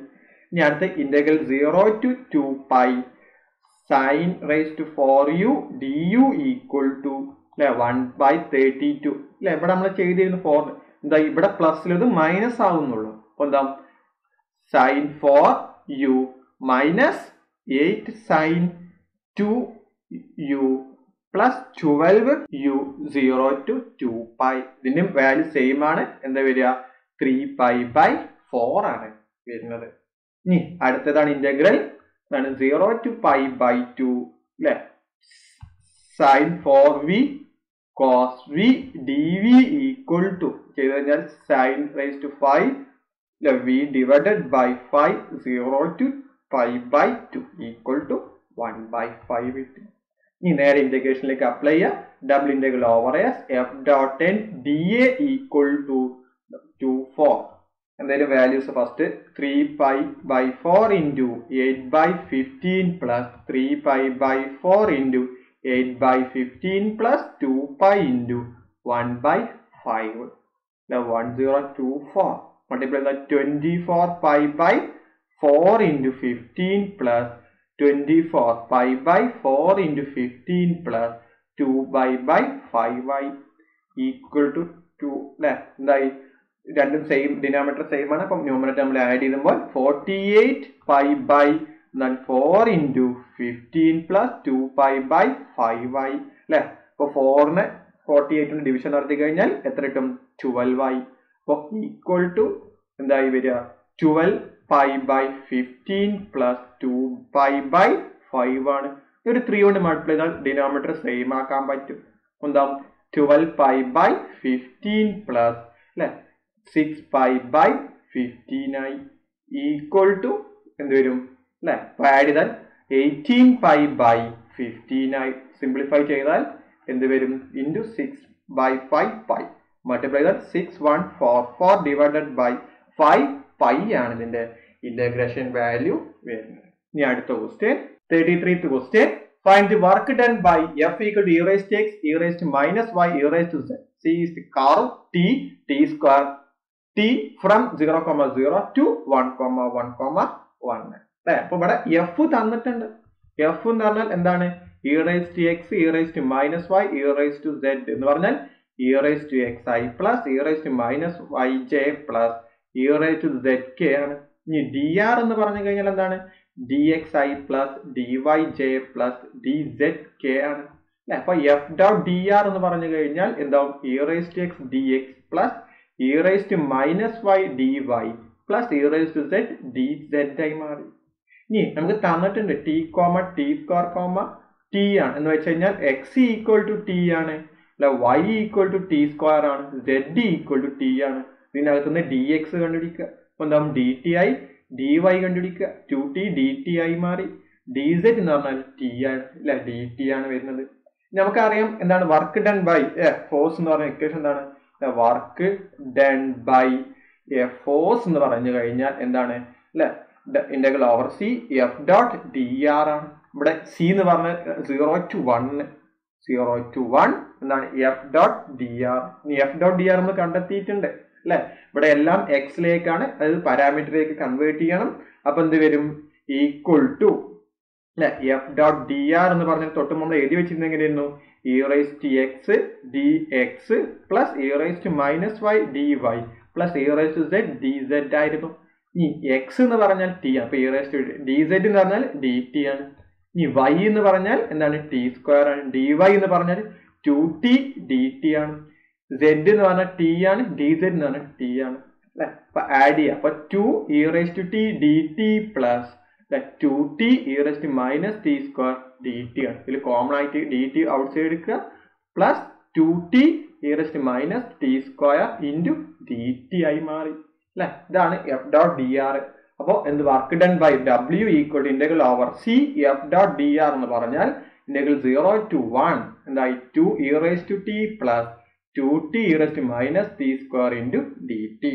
ഇനി അടുത്ത integral zero to two pi sine raise to four u d u equal to അല്ലെ one by thirty two അല്ലെ ഇവിടെ നമ്മൾ ചെയ്തിരുന്നു ഫോർ എന്താ ഇവിടെ പ്ലസ്സിൽ ഇത് മൈനസ് ആവുന്നുള്ളൂ അപ്പൊ എന്താ sine four u minus eight sine two u plus twelve u zero to two pi ഇതിന്റെ വാല്യൂ സെയിം ആണ് എന്താ വരിക ത്രീ പൈ ബൈ ഫോർ ആണ് വരുന്നത് ഇനി അടുത്തതാണ് ഇന്റഗ്രൽ ആണ് zero to pi by two അല്ലെ sine four v cos v d v equal to ചെയ്ത് കഴിഞ്ഞാൽ സൈൻ റേസ് ടു ഫൈവ് അല്ലെ v divided by five zero to pi by two equal to one by five കിട്ടും ഇനി നേരെ ഇന്റഗ്രേഷനിലേക്ക് apply ചെയ്യുക double integral over s f dot n d a equal to two four എന്തായാലും values first three pi by four into eight by fifteen plus three pi by four into eight by fifteen plus two pi into one by five one zero two four multiply twenty four pi by four into fifteen plus twenty four pi by four into fifteen plus two by by five by equal to two അല്ലെ എന്തായി രണ്ടും same denominator same ആണ് അപ്പം numerator നമ്മൾ add ചെയ്യുമ്പോൾ forty eight pi by four into fifteen plus two pi by five ആയി അല്ലെ അപ്പൊ ഫോറിന് ഫോർട്ടി എയ്റ്റിന് ഡിവിഷൻ നടത്തി കഴിഞ്ഞാൽ എത്ര കിട്ടും ട്വൽവ് ആയി അപ്പോൾ ഈക്വൽ ടു എന്തായി വരിക twelve pi by fifteen plus two pi by five ആണ് ഒരു ത്രീ കൊണ്ട് മൾട്ടിപ്ലൈ ചെയ്താൽ ഡിനോമിനേറ്റർ സെയിം ആക്കാൻ പറ്റും എന്താവും twelve pi by fifteen plus അല്ലെ സിക്സ് പൈ ബൈ ഫിഫ്റ്റീൻ ആയി ഈക്വൽ ടു എന്ത് വരും അല്ലെ അപ്പൊ ആഡ് ചെയ്താൽ എയ്റ്റീൻ പൈ ബൈ ഫിഫ്റ്റീൻ ആയി സിംപ്ലിഫൈ ചെയ്താൽ എന്ത് വരും into six by five pi multiply ചെയ്താൽ six one four four divided by five pi ആണ് ഇതിന്റെ ഇന്റഗ്രേഷൻ വാല്യൂ വരുന്നത് ഇനി അടുത്ത ക്വസ്റ്റ്യൻ തേർട്ടി ത്രീത്ത് question find the work done by f equal to e raise to x e raise to minus y e raise to z C is the curve t t square t from zero comma zero to one comma one comma one അല്ലെ അപ്പൊ ഇവിടെ F തന്നിട്ടുണ്ട് F എന്ന് പറഞ്ഞാൽ എന്താണ് e raise to x e raise to minus y e raise to z എന്ന് പറഞ്ഞാൽ e raise to x i plus e raise to minus y j plus e raise to z k ആണ് ഇനി ഡി ആർ എന്ന് പറഞ്ഞു കഴിഞ്ഞാൽ എന്താണ് d X i plus d y j plus d z k ആണ് അല്ലെ അപ്പൊ എഫ് ഡോട്ട് ഡി ആർ എന്ന് പറഞ്ഞു കഴിഞ്ഞാൽ എന്താവും e raise to x d X plus e raise to minus y D y plus e raise to z d z ആയി മാറി ഇനി നമുക്ക് തന്നിട്ടുണ്ട് t comma t square comma t ആണ് എന്ന് വെച്ച് കഴിഞ്ഞാൽ എക്സ് ഈക്വൽ ടു ടി ആണ് അല്ല y equal to t square ആണ് സെഡ് ഈക്വൽ ടു ടി ആണ് ഇതിനകത്ത് നിന്ന് ഡി എക്സ് കണ്ടുപിടിക്കുക അപ്പൊ എന്താവും ഡി ടി ആയി ഡി വൈ കണ്ടുപിടിക്കുക ടു ടി ഡി ടി ആയി മാറി ഡി സെഡ് എന്ന് പറഞ്ഞാൽ ടി ആണ് അല്ല ഡി ടി ആണ് വരുന്നത് നമുക്കറിയാം എന്താണ് വർക്ക് ഡൺ ബൈ ഫോഴ്സ് എന്ന് പറഞ്ഞ ഇക്വേഷൻ എന്താണ് work done by a force എന്ന് പറഞ്ഞു കഴിഞ്ഞാൽ എന്താണ് അല്ലെ integral over C F dot d r ആണ് ഇവിടെ സി എന്ന് പറഞ്ഞ zero to one zero to one എന്താണ് എഫ് ഡോട്ട് ഡി ആർ ഇനി എഫ് ഡോട്ട് ഡി ആർ നമ്മൾ കണ്ടെത്തിയിട്ടുണ്ട് അല്ലെ ഇവിടെ എല്ലാം എക്സിലേക്കാണ് അത് പാരാമീറ്ററിലേക്ക് കൺവേർട്ട് ചെയ്യണം അപ്പൊ എന്ത് വരും ഈക്വൽ ടു അല്ലെ എഫ് ഡോട്ട് ഡി ആർ എന്ന് പറഞ്ഞാൽ തൊട്ട് നമ്മൾ എഴുതി വെച്ചിരുന്നത് എങ്ങനെയായിരുന്നു e raise to x d X plus e raise to minus y D y plus e raise to z d z ആയിരുന്നു ഇനി എക്സ് എന്ന് പറഞ്ഞാൽ ടി അപ്പൊ ഇറേസ് ടു ഡി സെഡ് എന്ന് പറഞ്ഞാൽ ഡി ടി ആണ് ഇനി വൈ എന്ന് പറഞ്ഞാൽ എന്താണ് ടി സ്ക്വയർ ആണ് ഡി വൈ എന്ന് പറഞ്ഞാൽ ടു ടി ഡി ടി ആണ് സെഡ് എന്ന് പറഞ്ഞാൽ ടി ആണ് ഡി സെഡ് എന്ന് പറഞ്ഞാൽ ടി ആണ് അല്ലെ അപ്പൊ ആഡ് ചെയ്യാം അപ്പൊ two e raise to t d t plus two t e raise to minus t square d t ആണ് ഇതിൽ കോമൺ ആയിട്ട് ഡി ടി ഔട്ട് സൈഡ് എടുക്കുക plus two t e raise to minus t square into d t ആയി മാറി അല്ലെ ഇതാണ് F dot d r അപ്പോൾ എന്ത് work done by W equal to integral over C F dot d r എന്ന് പറഞ്ഞാൽ integral zero to one എന്തായി two e raise to t plus two t e raise to minus t square into d t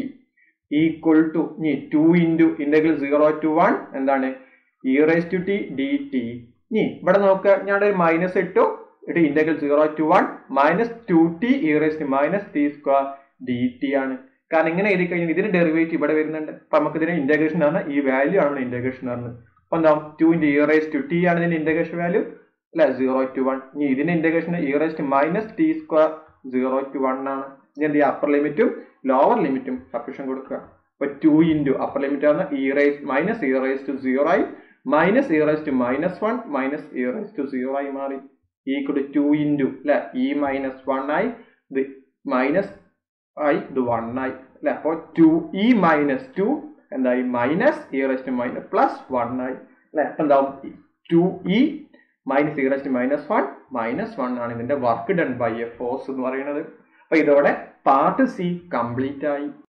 equal to ഇനി two into integral zero to one എന്താണ് e raise to t d t ഇനി ഇവിടെ നോക്കുക ഞാൻ ഒരു minus ഇട്ടു ഇട്ട് integral zero to one minus two t e raise to minus t square d t ആണ് കാരണം ഇങ്ങനെ എഴുതി കഴിഞ്ഞാൽ ഇതിന് ഡെറിവേറ്റീവ് ഇവിടെ വരുന്നുണ്ട് അപ്പൊ നമുക്ക് ഇതിന് ഇന്റഗ്രേഷൻ ആണ് ഈ വാല്യൂ ആണ് ഇവിടെ ഇന്റഗ്രേഷൻ ആണ് അപ്പൊ എന്താ two into e raise to t ആണ് ഇതിന്റെ ഇന്റഗ്രേഷൻ വാല്യൂ അല്ലെ സീറോ ടു വൺ ഇനി ഇതിന്റെ integration e raise to minus t square zero to one ആണ് ഇനി എന്ത് ചെയ്യുക അപ്പർ ലിമിറ്റും ലോവർ ലിമിറ്റും സബ്സ്റ്റിറ്റ്യൂഷൻ കൊടുക്കുക അപ്പൊ ടു ഇൻറ്റു അപ്പർ ലിമിറ്റ് ആണ് e raise minus e raise to zero ആയി minus e raise to minus one minus e raise to zero ആയി മാറി ഈക്വൽ ടു ടു ഇൻറ്റു അല്ലെ ഇ മൈനസ് വൺ ആയി ഇത് മൈനസ് ആയി ഇത് വൺ ആയി അല്ലെ അപ്പോൾ ടു ഇ മൈനസ് ടു എന്തായി minus e raise to minus plus one ആയി അല്ലെ അപ്പൊ എന്താവും two e minus e raise to minus one minus one ആണ് ഇതിന്റെ work done by a force എന്ന് പറയുന്നത് അപ്പൊ ഇതോടെ പാർട്ട് സി കംപ്ലീറ്റ് ആയി